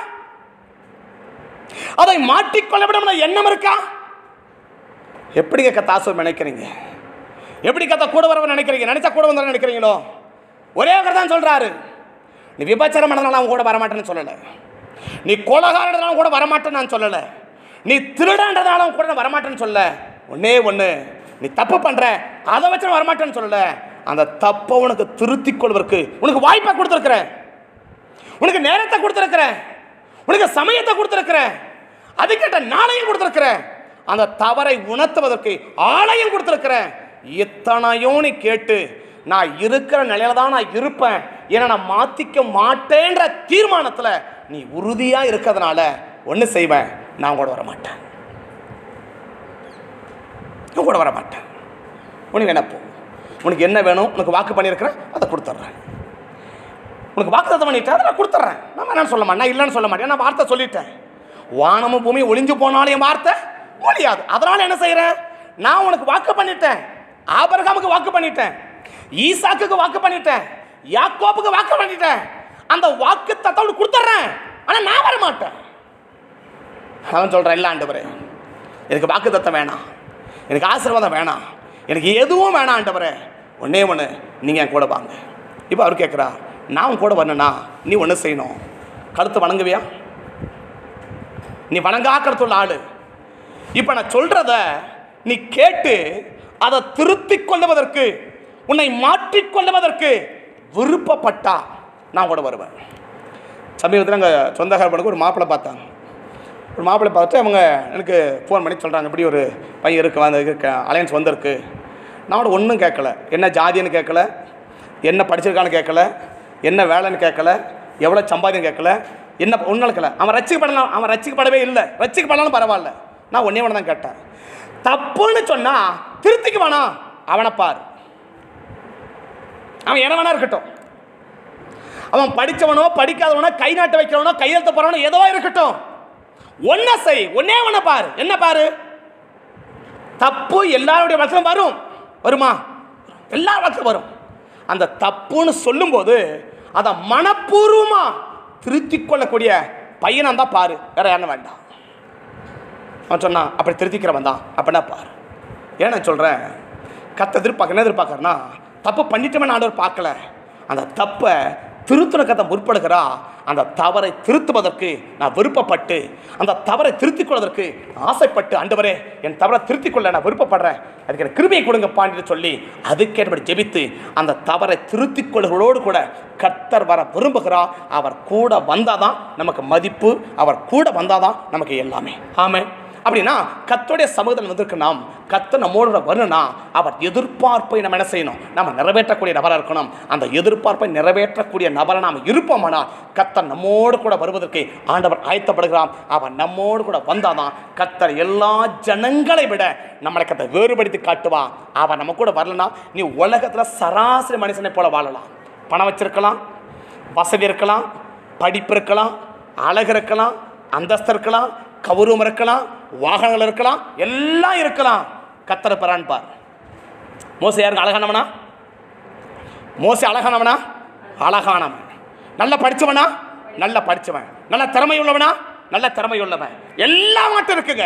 அதை மாற்றிக்கொள்ள விட எண்ணம் இருக்கா எப்படி கத்தாசம் நினைக்கிறீங்க எப்படி கத்த கூட வரவன் நினைக்கிறீங்க நினைச்சா கூட வந்தவன் நினைக்கிறீங்களோ ஒரே ஒரு தான் சொல்றாரு நீ விபச்சாரம் பண்ணதுனால அவன் கூட வரமாட்டேன்னு சொல்லலை நீ கொலகாரனால கூட வரமாட்டேன்னு நான் சொல்லலை நீ திருடன்றதுனால அவன் கூட நான் வரமாட்டேன்னு சொல்லல ஒன்னே ஒன்று நீ தப்பு பண்ற அதை வச்சு நான் வரமாட்டேன்னு சொல்லல அந்த தப்பை உனக்கு திருத்திக் கொள்வதற்கு உனக்கு வாய்ப்பை கொடுத்துருக்குறேன் உனக்கு நேரத்தை கொடுத்துருக்கிறேன் உனக்கு சமயத்தை கொடுத்துருக்கிறேன் அதுக்கேட்ட நாளையும் கொடுத்துருக்கிறேன் அந்த தவறை உணர்த்துவதற்கு ஆலயம் கொடுத்துருக்கிறேன் இத்தனையும் நீ கேட்டு நான் இருக்கிற நிலையில தான் நான் இருப்பேன் ஏன்னா நான் மாத்திக்க மாட்டேன்ற தீர்மானத்தில் நீ உறுதியாக இருக்கிறதுனால ஒன்று செய்வேன் நான் கூட வர மாட்டேன் நான் கூட வர மாட்டேன் உனக்கு என்ன போ உனக்கு என்ன வேணும் உனக்கு வாக்கு பண்ணியிருக்கிறேன் அதை கொடுத்துட்றேன் உனக்கு வாக்குத்தத்தம் பண்ணிட்டேன் அதை நான் கொடுத்துட்றேன் நான் வேணான்னு சொல்ல மாட்டேன் நான் இல்லைன்னு சொல்ல மாட்டேன் நான் வார்த்தை சொல்லிட்டேன் வானமும் பூமி ஒளிஞ்சு போனாலும் என் வார்த்தை ஒழியாது அதனால என்ன செய்கிறேன் நான் உனக்கு வாக்கு பண்ணிட்டேன் ஆபரகாமுக்கு வாக்கு பண்ணிட்டேன் ஈசாக்குக்கு வாக்கு பண்ணிட்டேன் யாக்கோப்புக்கு வாக்கு பண்ணிட்டேன் அந்த வாக்கு தத்தம் கொடுத்துட்றேன் ஆனால் நான் வர மாட்டேன் அவன் சொல்கிறான் இல்லை ஆண்டவரே எனக்கு வாக்கு தத்தம் வேணாம் எனக்கு ஆசீர்வாதம் வேணாம் எனக்கு எதுவும் வேணாம் ஆண்டவரே ஒன்னே ஒன்று நீங்கள் என் கூட வாங்க இப்போ அவர் கேட்குறா நான் உன் கூட வரணும்னா நீ ஒன்று செய்யணும் கழுத்து வணங்குவியா நீ வணங்கா கருத்துள்ள ஆளு இப்போ நான் சொல்கிறத நீ கேட்டு அதை திருத்திக் கொள்ளுவதற்கு உன்னை மாற்றிக்கொள்ளுவதற்கு விருப்பப்பட்டா நான் கூட வருவேன் சமீபத்தில் எங்கள் சொந்தக்காரனுக்கு ஒரு மாப்பிள்ளை பார்த்தாங்க ஒரு மாப்பிள்ளை பார்த்து அவங்க எனக்கு ஃபோன் பண்ணி சொல்கிறாங்க இப்படி ஒரு பையன் இருக்கு வந்து இருக்க அலையன்ஸ் வந்திருக்கு நான் கூட ஒன்றும் கேட்கல என்ன ஜாதின்னு கேட்கல என்ன படிச்சிருக்கான்னு கேட்கல என்ன வேலைன்னு கேட்கல எவ்வளோ சம்பாதியம் கேட்கல என்ன ஒன்றும் கேட்கல அவன் ரசிக்கப்படலாம் அவன் ரசிக்கப்படவே இல்லை ரசிக்கப்படலாம் பரவாயில்ல நான் ஒன்றே ஒன்று தான் கேட்டேன் தப்புன்னு சொன்னால் திருத்திக்கு வேணாம் அவனை பார் அவன் என்ன வேணா இருக்கட்டும் அவன் படித்தவனோ படிக்காதவனோ கை நாட்டு வைக்கிறவனோ கையெழுத்து போறவனோ ஏதோ இருக்கட்டும் ஒன்ன செய் ஒன்னே ஒன்ன பாரு என்ன பாரு தப்பு எல்லாருடைய வசனம் வரும் வருமா எல்லா வசனம் வரும் அந்த தப்புன்னு சொல்லும்போது அதை மனப்பூர்வமா திருத்திக் கொள்ளக்கூடிய பையனா தான் பாரு வேற யாரும் வேண்டாம் அவன் சொன்னான் அப்படி திருத்திக்கிறவன் தான் அப்படின்னா பாரு ஏன் நான் சொல்கிறேன் கத்த எதிர்பார்க்க என்ன எதிர்பார்க்கறனா தப்பு பண்ணிட்டவன் ஆண்டவர் பார்க்கல அந்த தப்பை திருத்துன கத்தை முற்படுகிறா அந்த தவறை திருத்துவதற்கு நான் விருப்பப்பட்டு அந்த தவறை திருத்திக் கொள்வதற்கு நான் ஆசைப்பட்டு ஆண்டவரே என் தவறை திருத்திக் கொள்ள நான் விருப்பப்படுறேன் அதுக்கு எனக்கு கிருபையை கொடுங்க பாண்டிட்டு சொல்லி அதுக்கேற்றபடி ஜெபித்து அந்த தவறை திருத்திக் கொள்களோடு கூட கர்த்தர் வர விரும்புகிறா அவர் கூட வந்தாதான் நமக்கு மதிப்பு அவர் கூட வந்தாதான் நமக்கு எல்லாமே ஆமென் அப்படின்னா கத்தோடைய சமூகத்தில் வந்திருக்க நாம் கத்த நம்மோட வரணும்னா அவர் எதிர்பார்ப்பை நம்ம என்ன செய்யணும் நம்ம நிறைவேற்றக்கூடிய நபராக இருக்கணும் அந்த எதிர்பார்ப்பை நிறைவேற்றக்கூடிய நபரை நாம் இருப்போமானால் கத்தர் நம்மோடு கூட வருவதற்கு ஆண்டவர் ஆயத்தப்படுகிறான் அவர் நம்மோடு கூட வந்தாதான் கத்தர் எல்லா ஜனங்களை விட நம்மளை கத்தை வேறுபடுத்தி காட்டுவான் அவன் நம்ம கூட வரலனா நீ உலகத்தில் சராசரி மனுஷனை போல வாழலாம் பணம் வச்சிருக்கலாம் வசதி இருக்கலாம் படிப்பு இருக்கலாம் அழகு இருக்கலாம் அந்தஸ்து இருக்கலாம் கௌரவம் இருக்கலாம் வாகனங்கள் இருக்கலாம் எல்லாம் இருக்கலாம் கத்தரை பெறான் பார் மோச யாருக்கு அழகானவனா மோச அழகானவனா அழகானவன் நல்ல படிச்சவனா நல்ல படிச்சவன் நல்ல திறமை உள்ளவனா நல்ல திறமை உள்ளவன் எல்லாம் மட்டும் இருக்குங்க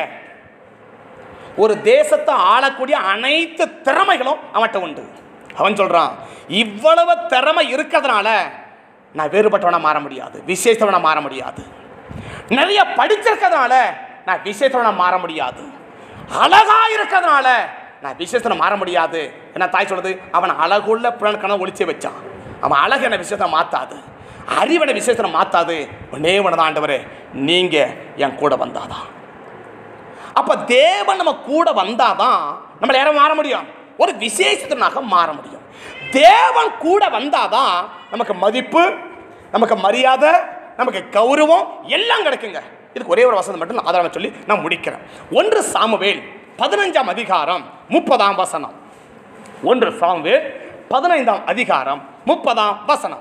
ஒரு தேசத்தை ஆளக்கூடிய அனைத்து திறமைகளும் அவன்கிட்ட உண்டு அவன் சொல்றான் இவ்வளவு திறமை இருக்கிறதுனால நான் வேறுபட்டவனா மாற முடியாது விசேஷவனா மாற முடியாது நிறைய படிச்சிருக்கிறதுனால நான் விசேஷவனா மாற முடியாது அழகா இருக்கிறதுனால நான் விசேஷனை மாற முடியாது என்ன தாய் சொல்றது அவன் அழகுள்ள புலன் கணக்கு ஒளிச்சே வச்சான் அவன் அழகு என்ன விசேஷத்தை மாத்தாது அறிவனை விசேஷத்தை மாத்தாது ஒன்னே ஒன்று ஆண்டவரே நீங்க என் கூட வந்தாதான் அப்ப தேவன் நம்ம கூட வந்தாதான் நம்மள யாரும் மாற முடியும் ஒரு விசேஷத்தினாக மாற முடியும் தேவன் கூட வந்தாதான் நமக்கு மதிப்பு நமக்கு மரியாதை நமக்கு கௌரவம் எல்லாம் கிடைக்குங்க இதுக்கு ஒரே ஒரு வசனம் மட்டும் நான் ஆதாரம் சொல்லி நான் முடிக்கிறேன் ஒன்று சாமுவேல் பதினஞ்சாம் அதிகாரம் முப்பதாம் வசனம் ஒன்று சாமுவேல் பதினைந்தாம் அதிகாரம் முப்பதாம் வசனம்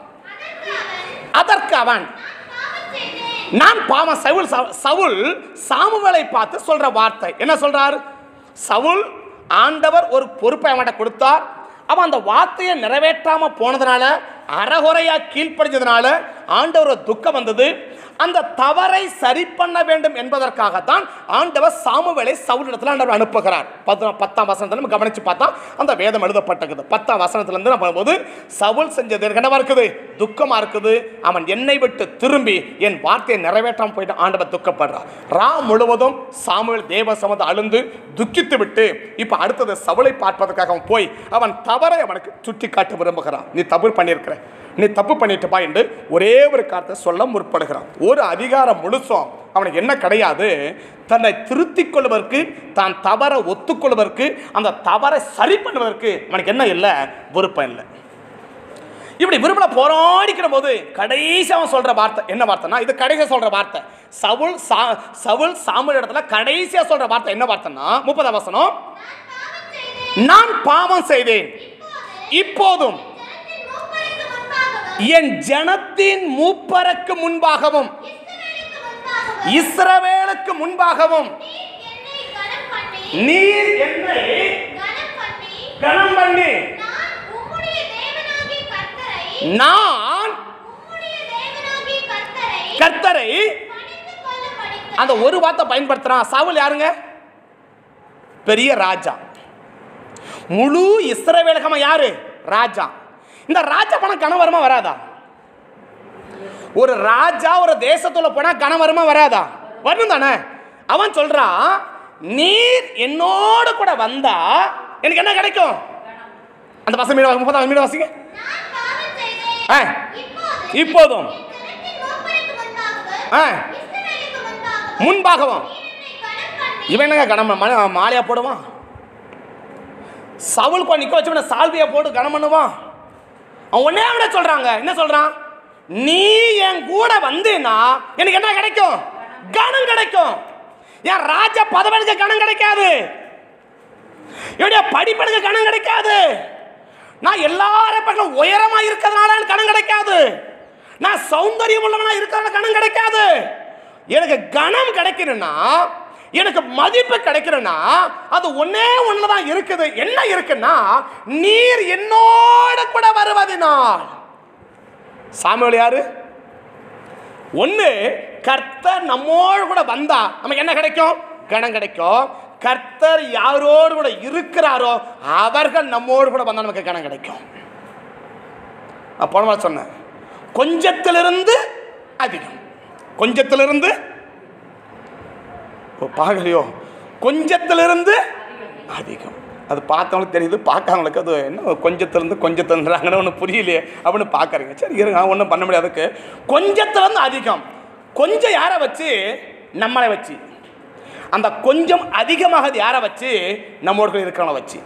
அதற்கு அவன் நான் பாவம் சவுல் சவு- சவுல் சாமுவேலை பார்த்து சொல்ற வார்த்தை என்ன சொல்றார் சவுல் ஆண்டவர் ஒரு பொறுப்பை அவன்கிட்ட கொடுத்தார் அவன் அந்த வார்த்தையை நிறைவேற்றாம போனதுனால அறகுறையா கீழ்ப்படிஞ்சதுனால ஆண்டவர் ஒரு துக்கம் வந்தது அந்த தவறை சரி பண்ண வேண்டும் என்பதற்காகத்தான் ஆண்டவர் சாமுவேலை சவுலிடத்தில் ஆண்டவர் அனுப்புகிறார் பத்து பத்தாம் வசனத்தில் நம்ம கவனிச்சு பார்த்தா அந்த வேதம் எழுதப்பட்டிருக்குது பத்தாம் வசனத்திலிருந்து நம்ம போது சவுல் செஞ்சது என்னவா இருக்குது துக்கமா இருக்குது அவன் என்னை விட்டு திரும்பி என் வார்த்தையை நிறைவேற்றாம போயிட்டு ஆண்டவர் துக்கப்படுறார் ரா முழுவதும் சாமுவேல் தேவ சமத அழுந்து துக்கித்து விட்டு இப்போ அடுத்தது சவுளை பார்ப்பதற்காக அவன் போய் அவன் தவறை அவனுக்கு சுட்டி காட்ட விரும்புகிறான் நீ தவறு பண்ணியிருக்கிற நீ தப்பு பண்ணிட்டுப்பா என்று ஒரே ஒரு காரணத்தை சொல்ல முற்படுகிறான் ஒரு அதிகாரம் முழுசும் அவனுக்கு என்ன கிடையாது தன்னை திருத்திக் கொள்வதற்கு தான் தவறை ஒத்துக்கொள்வதற்கு அந்த தவறை சரி பண்ணுவதற்கு அவனுக்கு என்ன இல்லை விருப்பம் இல்லை இப்படி விரும்பல போராடிக்கிற போது கடைசி அவன் சொல்ற வார்த்தை என்ன வார்த்தைனா இது கடைசியா சொல்ற வார்த்தை சவுல் சா சவுல் சாமுவேல் இடத்துல கடைசியா சொல்ற வார்த்தை என்ன வார்த்தைன்னா முப்பதாம் வசனம் நான் பாவம் செய்தேன் இப்போதும் என் ஜனத்தின் மூப்பருக்கு முன்பாகவும் இஸ்ரவேலுக்கு முன்பாகவும் நீர் என்னை கனம் பண்ணி நான் கர்த்தரை அந்த ஒரு வார்த்தை பயன்படுத்துறான் சாவுல் யாருங்க பெரிய ராஜா முழு இஸ்ரவேலகமா யாரு ராஜா இந்த ராஜா பணம் கனம் வருமா வராதா ஒரு ராஜா ஒரு தேசத்துல போனா கனம் வருமா வராதா வரும் தானே அவன் சொல்றான் நீர் என்னோட கூட வந்தா எனக்கு என்ன கிடைக்கும் அந்த பசங்க மீட முப்பதாம் மீட வாசிங்க ஆ. இப்போதும் ஆ. முன்பாகவும் இவன் என்னங்க கனம் ம- மாலையா போடுவான் சவுல் கோ நிக்க வச்சு சால்வியா போட்டு கனம் பண்ணுவான் அவன் ஒன்னே விட சொல்றாங்க என்ன சொல்றான் நீ என் கூட வந்தேன்னா எனக்கு என்ன கிடைக்கும் கனம் கிடைக்கும் என் ராஜ பதவிக்கு கனம் கிடைக்காது என்னுடைய படிப்பெடுக்க கனம் கிடைக்காது நான் எல்லாரும் பக்கம் உயரமா இருக்கிறதுனால எனக்கு கனம் கிடைக்காது நான் சௌந்தரியம் உள்ளவனா இருக்கிறதுனால கனம் கிடைக்காது எனக்கு கனம் கிடைக்கணும்னா எனக்கு மதிப்பு கிடைக்கணும்னா அது ஒன்னே ஒண்ணுல தான் இருக்குது என்ன இருக்குன்னா நீர் என்னோட கூட வருவதினால் சாமுவேல் யாரு ஒண்ணு கர்த்தர் நம்மோடு கூட வந்தா நமக்கு என்ன கிடைக்கும் கணம் கிடைக்கும் கர்த்தர் யாரோடு கூட இருக்கிறாரோ அவர்கள் நம்மோடு கூட வந்தா நமக்கு கணம் கிடைக்கும் நான் போன வாரம் சொன்னேன் கொஞ்சத்திலிருந்து அதிகம் கொஞ்சத்திலிருந்து ஓ பார்க்கலையோ கொஞ்சத்திலிருந்து அதிகம் அது பார்த்தவங்களுக்கு தெரியுது பார்க்காதவங்களுக்கு அது என்ன கொஞ்சத்திலிருந்து கொஞ்சத்துன்றாங்கன்னு ஒன்று புரியலையே அப்படின்னு பார்க்குறீங்க சரி இருங்க நான் ஒன்றும் பண்ண முடியாது அதுக்கு கொஞ்சத்திலிருந்து அதிகம் கொஞ்சம் யாரை வச்சு நம்மளை வச்சு அந்த கொஞ்சம் அதிகமாக யாரை வச்சு நம்மோடு இருக்கிறவங்கள வச்சு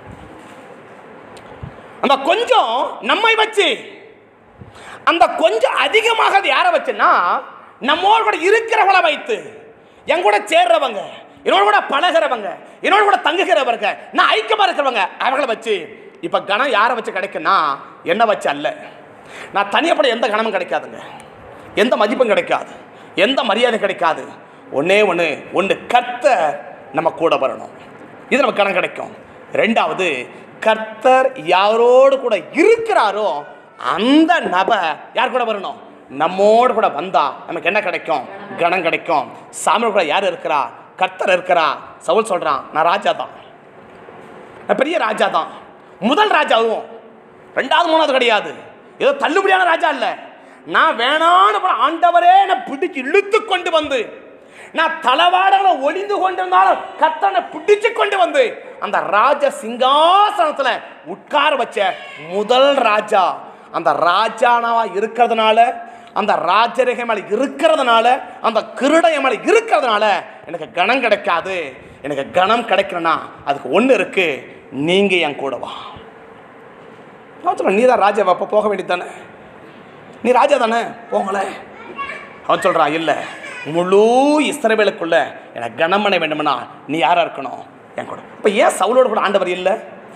அந்த கொஞ்சம் நம்மை வச்சு அந்த கொஞ்சம் அதிகமாக அது யாரை வச்சுன்னா நம்மோடு கூட இருக்கிறவங்கள வைத்து என் கூட சேர்றவங்க என்னோட கூட பழகிறவங்க என்னோட கூட தங்குகிறவங்க நான் ஐக்கியமாக இருக்கிறவங்க அவங்கள வச்சு இப்போ கணம் யாரை வச்சு கிடைக்குன்னா என்ன வச்சு அல்ல நான் தனியப்பட எந்த கணமும் கிடைக்காதுங்க எந்த மதிப்பும் கிடைக்காது எந்த மரியாதை கிடைக்காது ஒண்ணே ஒன்று ஒன்று கர்த்தர் நம்ம கூட வரணும் இது நமக்கு கணம் கிடைக்கும் ரெண்டாவது கர்த்தர் யாரோடு கூட இருக்கிறாரோ அந்த நபர் யார் கூட வரணும் நம்மோடு கூட வந்தா நமக்கு என்ன கிடைக்கும் கணம் கிடைக்கும் சாமி கூட யார் இருக்கிறா கர்த்தர் இருக்கிறா சவுல் சொல்றான் நான் ராஜா தான் நான் பெரிய ராஜா தான் முதல் ராஜாவும் ரெண்டாவது மூணாவது கிடையாது ஏதோ தள்ளுபடியான ராஜா இல்ல நான் வேணான்னு போன ஆண்டவரே என்னை பிடிச்சு இழுத்து கொண்டு வந்து நான் தளவாடங்களை ஒளிந்து கொண்டிருந்தாலும் கத்தனை பிடிச்சு கொண்டு வந்து அந்த ராஜ சிங்காசனத்துல உட்கார வச்ச முதல் ராஜா அந்த ராஜானவா இருக்கிறதுனால அந்த ராஜரேகை மேல இருக்கிறதுனால அந்த கிருடைய மேல இருக்கிறதுனால எனக்கு கணம் கிடைக்காது எனக்கு கணம் கிடைக்கணும்னா அதுக்கு ஒன்று இருக்கு நீங்க என் கூட வா நான் சொல்றேன் நீ தான் ராஜா அப்போ போக வேண்டியது தானே நீ ராஜா தானே போங்களே அவன் சொல்றான் இல்லை முழு இஸ்ரவேலுக்குள்ள எனக்கு கனமனை வேண்டும்னா நீ யாரா இருக்கணும் என் கூட இப்போ ஏன் சவுலோடு கூட ஆண்டவர் இல்லை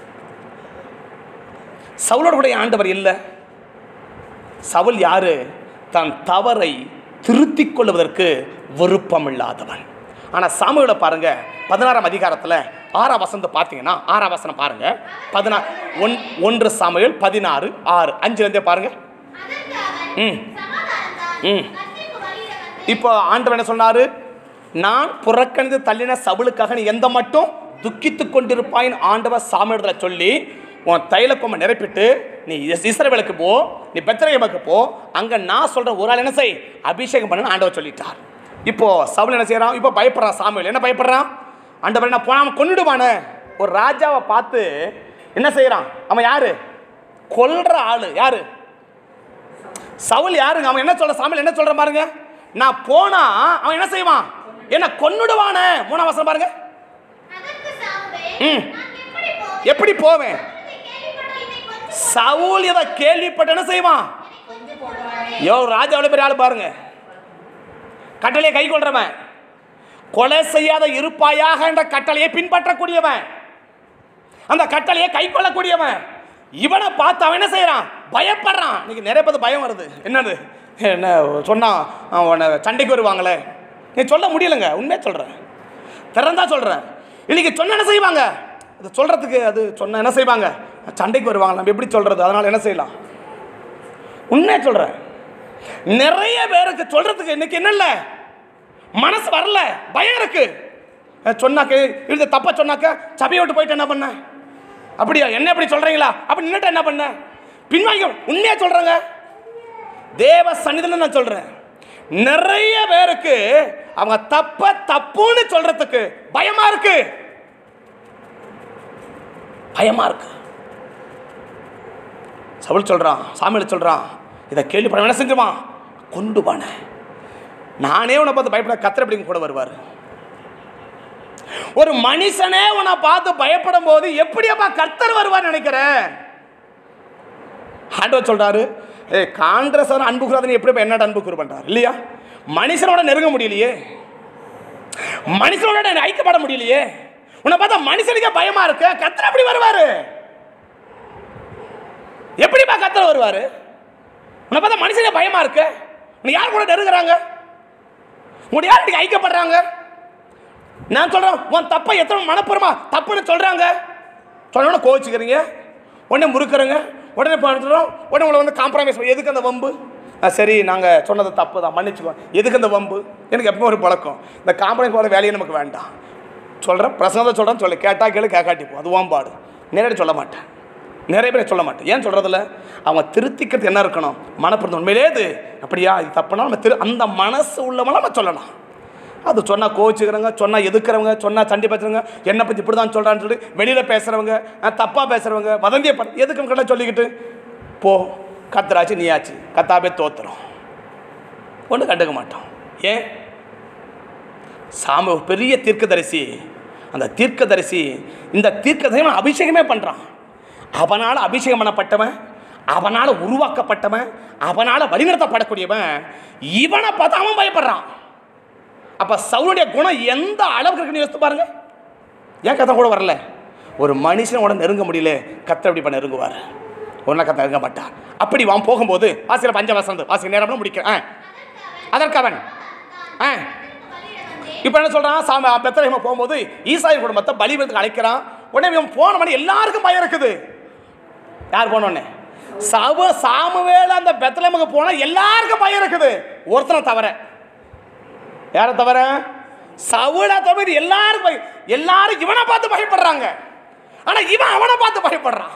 சவுலோடு கூட ஏன் ஆண்டவர் இல்லை சவுல் யாரு தன் தவறை திருத்திக் கொள்வதற்கு விருப்பம் இல்லாதவன் ஆனால் சாமுவேலை பாருங்க பதினாறாம் அதிகாரத்தில் ஆறாம் வசனத்தை பார்த்தீங்கன்னா ஆறாம் வசனம் பாருங்க பதினா ஒன் ஒன்று சாமுவேல் பதினாறு ஆறு அஞ்சுலேருந்தே பாருங்க ம். ம். இப்போ ஆண்டவர் என்ன சொன்னாரு நான் புறக்கணித்து தள்ளின சவுளுக்காக நீ எந்த மட்டும் துக்கித்து கொண்டிருப்பாயின் ஆண்டவர் சாமியிடத்தில் சொல்லி உன் தைலப்பொம்மை நிரப்பிட்டு நீ இஸ்- இஸ்ரவேலுக்கு போ நீ பெத்ரேயமுக்கு போ அங்கே நான் சொல்கிற ஒரு ஆள் என்ன செய் அபிஷேகம் பண்ணு ஆண்டவர் சொல்லிட்டார் இப்போ சவுல் என்ன செய்கிறான் இப்போ பயப்படுறான் சாமுவேல் என்ன பயப்படுறான் ஆண்டவர் என்ன போனா அவன் கொன்னுடுவானே ஒரு ராஜாவை பார்த்து என்ன செய்கிறான் அவன் யாரு கொல்ற ஆளு யாரு சவுல் யாருங்க அவன் என்ன சொல்ற சாமியில் என்ன சொல்ற பாருங்க நான் போனா அவன் என்ன செய்வான் என்ன கொன்னுடுவானே மூணாம் வசனம் பாருங்க
அதற்கு சாமுவேல்,
ம்.
நான் எப்படி போவேன்?
எப்படி போவேன்
இதை கேள்விப்பட்ட என்னை கொஞ்சம்
சவுல் இதை கேள்விப்பட்டு என்ன செய்வான் யோ ராஜா எவ்வளோ பெரிய ஆள் பாருங்க கட்டளையை கை கொள்றவன் கொலை செய்யாத இருப்பாயாக என்ற கட்டளையை பின்பற்றக்கூடியவன் அந்த கட்டளையை கை கொள்ளக்கூடியவன் இவனை பார்த்து அவன் என்ன செய்யறான் பயப்படுறான் இன்னைக்கு நிறைய பேர் பயம் வருது என்னது என்ன சொன்னா அவனை சண்டைக்கு வருவாங்களே நீ சொல்ல முடியலங்க உண்மையாக சொல்கிறேன் திறந்தா சொல்கிறேன் இன்னைக்கு சொன்ன என்ன செய்வாங்க அது சொல்கிறதுக்கு அது சொன்ன என்ன செய்வாங்க சண்டைக்கு வருவாங்க நம்ம எப்படி சொல்கிறது அதனால் என்ன செய்யலாம் உண்மையாக சொல்கிறேன் நிறைய பேருக்கு சொல்கிறதுக்கு இன்னைக்கு என்ன இல்லை மனசு வரல பயம் இருக்கு அஹ் சொன்னாக்க இது தப்பா சொன்னாக்க சபையை விட்டு போயிட்டு என்ன பண்ண அப்படியா என்ன இப்படி சொல்றீங்களா அப்படி நின்னுட்டு என்ன பண்ண பின்வாங்க உண்மையா சொல்றேங்க தேவ சன்னிதில நான் சொல்றேன் நிறைய பேருக்கு அவங்க தப்ப தப்புன்னு சொல்றதுக்கு பயமா இருக்கு பயமா இருக்கு சவுல் சொல்றான் சாமியில் சொல்றான் இதை கேள்விப்பட என்ன செஞ்சுவான் கொண்டு போன நானே உன்னை பார்த்து பயப்பட கத்திர அப்படிங்க கூட வருவார் ஒரு மனுஷனே உன்னை பார்த்து பயப்படும் போது எப்படியப்பா கர்த்தர் வருவார் நினைக்கிறேன் ஆண்டவர் சொல்றாரு ஏ காங்கிரஸ் அன்பு கூறாதுன்னு எப்படி என்னோட அன்பு கூறு பண்றாரு இல்லையா மனுஷனோட நெருங்க முடியலையே மனுஷனோட ஐக்கப்பட முடியலையே உன்னை பார்த்தா மனுஷனுக்கே பயமா இருக்கு கர்த்தர் எப்படி வருவாரு எப்படிப்பா கர்த்தர் வருவாரு உன்னை பார்த்தா மனுஷனுக்கு பயமா இருக்கு உன்னை யார் கூட நெருங்குறாங்க உங்களை யார் இன்னைக்கு ஐக்கியப்படுறாங்க நான் சொல்றேன் உன் தப்பை எத்தனை மனப்பூர்வமா தப்புன்னு சொல்றாங்க சொன்னோட கோவிச்சுக்கிறீங்க உடனே முறுக்குறங்க உடனே பண்ணுறோம் உடனே உங்களை வந்து காம்ப்ரமைஸ் பண்ணி எதுக்கு அந்த வம்பு ஆ, சரி நாங்கள் சொன்னது தப்பு தான் மன்னிச்சுக்கோ எதுக்கு அந்த வம்பு எனக்கு எப்பவும் ஒரு பழக்கம் இந்த காம்ப்ரமைஸ் போட வேலையே நமக்கு வேண்டாம் சொல்கிறேன் பிரசங்கத்தை சொல்கிறேன் சொல்லு கேட்டா கேளு கேட்காட்டிப்போம் அது வாம்பாடு நேரடி சொல்ல மாட்டேன் நிறைய பேர் சொல்ல மாட்டேன் ஏன் சொல்கிறதில்ல அவங்க திருத்திக்கிறது என்ன இருக்கணும் மனப்பிருந்த உண்மையிலே இது அப்படியா இது தப்புனா நம்ம திரு அந்த மனசு உள்ளவங்க நம்ம சொல்லலாம் அது சொன்னால் கோவிச்சுக்கிறவங்க சொன்னால் எதுக்குறவங்க சொன்னால் சண்டை பேசுறவங்க என்னை பற்றி இப்படி தான் சொல்கிறான்னு சொல்லி வெளியில் பேசுகிறவங்க தப்பாக பேசுகிறவங்க வதந்தியை ப எதுக்கு கடை சொல்லிக்கிட்டு போ கத்தராச்சு நீயாச்சு கத்தாபே தோத்துறோம் ஒன்றும் கண்டுக்க மாட்டோம் ஏன் சாமி ஒரு பெரிய தீர்க்கதரிசி அந்த தீர்க்கதரிசி இந்த தீர்க்கதரிசி அவன் அபிஷேகமே பண்ணுறான் அவனால் அபிஷேகம் பண்ணப்பட்டவன் அவனால் உருவாக்கப்பட்டவன் அவனால் வழிநடத்தப்படக்கூடியவன் இவனை பார்த்து அவன் பயப்படுறான் அப்போ சவுளுடைய குணம் எந்த அளவுக்கு இருக்குன்னு யோசித்து பாருங்க ஏன் கதை கூட வரல ஒரு மனுஷனோட நெருங்க முடியல கத்த எப்படி பண்ண நெருங்குவார் ஒன்றா கத்த நெருங்க மாட்டார் அப்படி வான் போகும்போது வாசியில் பஞ்ச வசந்து வாசி நேரம் முடிக்கிறேன் ஆ அதற்கவன் ஆ இப்போ என்ன சொல்கிறான் சாமி பெத்தரஹிமா போகும்போது ஈசாய் குடும்பத்தை பலிபீடத்துக்கு அழைக்கிறான் உடனே இவன் போன மணி எல்லாருக்கும் பயம் இருக்குது யார் போனோடனே சவ சாமுவேல அந்த பெத்தலமுக்கு போனால் எல்லாருக்கும் பயம் இருக்குது ஒருத்தனை தவிர யாரை தவிர சவுளை தவிர எல்லாரும் பய எல்லாரும் இவனை பார்த்து பயப்படுறாங்க ஆனா இவன் அவனை பார்த்து பயப்படுறான்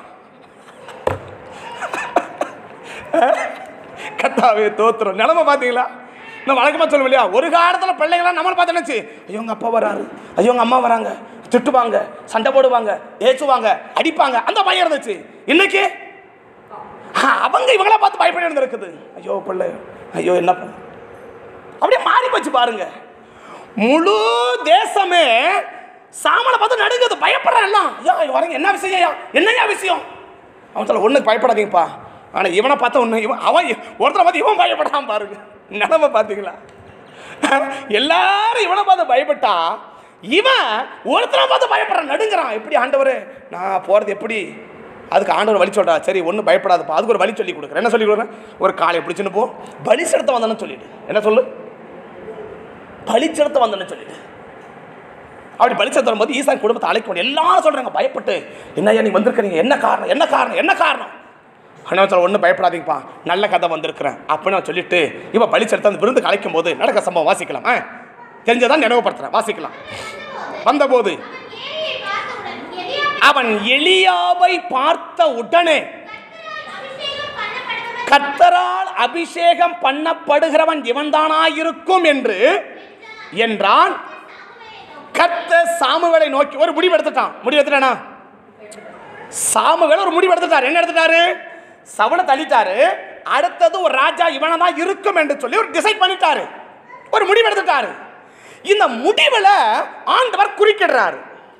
கத்தாவே தோத்துறோம் நிலைமை பார்த்தீங்களா நான் வழக்கமாக சொல்லுவோம் இல்லையா ஒரு காலத்தில் பிள்ளைங்களாம் நம்மளை பார்த்து நினச்சி ஐயோ உங்கள் அப்பா வராரு ஐயோ உங்கள் அம்மா வராங்க திட்டுவாங்க சண்டை போடுவாங்க ஏச்சுவாங்க அடிப்பாங்க அந்த பயம் இருந்துச்சு இன்னைக்கு ஆ, அவங்க இவங்கள பார்த்து பயப்பட இருந்திருக்குது ஐயோ பிள்ளை ஐயோ என்ன பண்ண அப்படியே மாறி போச்சு பாருங்க முழு தேசமே சாமலை பார்த்து நடுங்குது பயப்படுறான் எல்லாம் ஐயா இங்க வரங்க என்ன விஷயம் ஐயா என்னையா விஷயம் அவன் சொல்ல ஒன்றுக்கு பயப்படாதீங்கப்பா ஆனால் இவனை பார்த்தா ஒன்று இவன் அவன் ஒருத்தரை பார்த்து இவன் பயப்படாம பாருங்க நிலமை பார்த்தீங்களா எல்லாரும் இவனை பார்த்து பயப்பட்டா இவன் ஒருத்தரை பார்த்து பயப்படுறான் நடுங்குறான் எப்படி ஆண்டவர் நான் போகிறது எப்படி அதுக்கு ஆண்டவர் வழி சொல்றா சரி ஒன்றும் பயப்படாதப்பா அதுக்கு ஒரு வழி சொல்லி கொடுக்குறேன் என்ன சொல்லி கொடுக்குறேன் ஒரு காலையை பிடிச்சின்னு போ பலி செலுத்த வந்தேன்னு சொல்லிடு என்ன சொல்லு பலி செலுத்த வந்தேன்னு சொல்லிடு அப்படி பலி செலுத்த வரும்போது ஈசான் குடும்பத்தை அழைக்க முடியும் எல்லாரும் சொல்றாங்க பயப்பட்டு என்னய்யா நீ வந்திருக்கிறீங்க என்ன காரணம் என்ன காரணம் என்ன காரணம் அண்ணன் சொல்ல ஒன்றும் பயப்படாதீங்கப்பா நல்ல கதை வந்திருக்கிறேன் அப்படின்னு நான் சொல்லிட்டு இவன் பலி செலுத்த அந்த விருந்துக்கு அழைக்கும் போது நடக்க சம்பவம் வாசிக்கலாம் ஆ தெரிஞ்சதான் நினைவுபடுத்துறேன் வாசிக்கலாம் வந்தபோது
ஏலியை பார்த்தவுடன் எலியா
அவன் எலியாவை பார்த்த உடனே
அபிஷேகம் பண்ணப்படுபவன்
கத்தரால் அபிஷேகம் பண்ணப்படுகிறவன் இவன்தானாயிருக்கும் என்று என்றான் கத்த சாமுவேலை நோக்கி ஒரு முடிவு எடுத்துட்டான் முடிவு எடுத்துட்டானா சாமுவேல் ஒரு முடிவு எடுத்துட்டார் என்ன எடுத்துட்டாரு சவனை தள்ளிட்டாரு அடுத்தது ஒரு ராஜா இவனை தான் இருக்கும் என்று சொல்லி ஒரு டிசைட் பண்ணிட்டாரு ஒரு முடிவு எடுத்துட்டாரு இந்த முடிவில் ஆண்டவர் குறுக்கிடுறாரு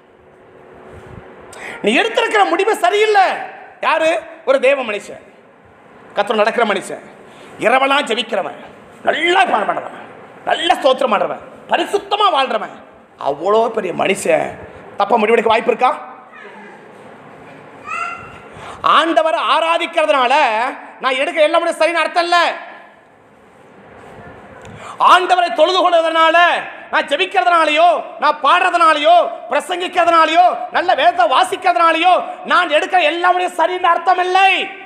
நீ எடுத்திருக்கிற முடிவு சரியில்லை யாரு ஒரு தேவ மனுஷன் கத்தர் நடக்கிற மனுஷன் இரவெல்லாம் ஜெபிக்கிறவன் நல்லா பாட பண்ணுறவன் நல்ல ஸ்தோத்திரம் பண்ணுறவன் பரிசுத்தமாக வாழ்றவன் அவ்வளோ பெரிய மனுஷன் தப்ப முடிவெடுக்க வாய்ப்பு இருக்கா ஆண்டவர் ஆராதிக்கிறதுனால நான் எடுக்க எல்லாம் முடியும் சரின்னு அர்த்தம் இல்லை ஆண்டவரை தொழுது கொள்வதனால நான் ஜெபிக்கிறதுனாலயோ நான் பாடுறதுனாலயோ பிரசங்கிக்கிறதுனாலயோ நல்ல வேதத்தை வாசிக்கிறதுனாலயோ நான் எடுக்கிற எல்லாமே சரின்னு அர்த்தம் இல்லை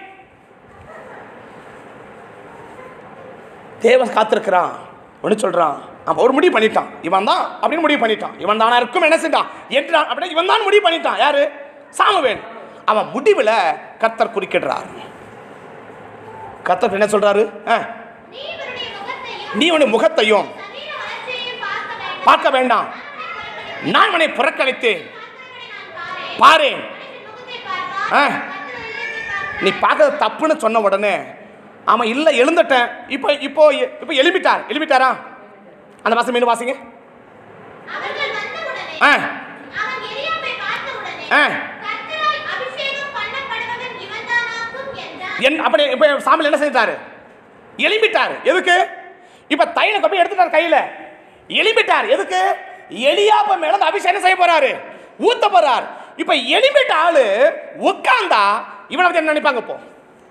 தேவன் காத்திருக்கிறான் ஒன்று சொல்றான் அவன் ஒரு முடிவு பண்ணிட்டான் இவன் தான் அப்படின்னு முடிவு பண்ணிட்டான் இவன் தானா இருக்கும் என்ன செஞ்சான் என்றான் அப்படின்னு இவன் தான் முடிவு பண்ணிட்டான் யாரு சாமுவேல் அவன் முடிவில் கர்த்தர் குறுக்கிடுறார் கர்த்தர் என்ன சொல்றாரு ஆ,
நீ இவருடைய முகத்தையும்
நீ உன்னுடைய முகத்தையும்
சரீர வளர்ச்சியையும் பார்க்க வேண்டாம்.
பார்க்க வேண்டாம் நான் அவனை புறக்கணித்தேன்
நான் பாரேன்.
பாரேன்
மனுஷன் முகத்தை பார்ப்பான்,
ஆ.
கர்த்தர் உள்ளத்தை பார்ப்பான்.
நீ பார்க்கறது தப்புன்னு சொன்ன உடனே ஆமாம் இல்லை எழுந்துட்டேன் இப்போ இப்போ இப்போ எழுப்பிட்டார் எழுப்பிட்டாரா அந்த வாசம் மீண்டும் வாசிங்க
அவர்கள் வந்தவுடனே,
ஆ
அவன் எலியாபை பார்த்தவுடனே,
ஆ.
கர்த்தரால் அபிஷேகம் பண்ணப்படுபவன் இவன்தானாக்கும் என்றான்.
என் அப்படி இப்போ சாமியில் என்ன செஞ்சிட்டாரு எலும்பிட்டார் எதுக்கு இப்போ தைல கொப்பி எடுத்துட்டார் கையில் எலும்பிட்டார் எதுக்கு எலியாப்ப மேல அந்த அபிஷேகம் என்ன செய்ய போறாரு ஊத்த போறார் இப்போ எலும்பிட்ட ஆளு உட்கார்ந்தா இவனை பத்தி என்ன நினைப்பாங்க இப்போ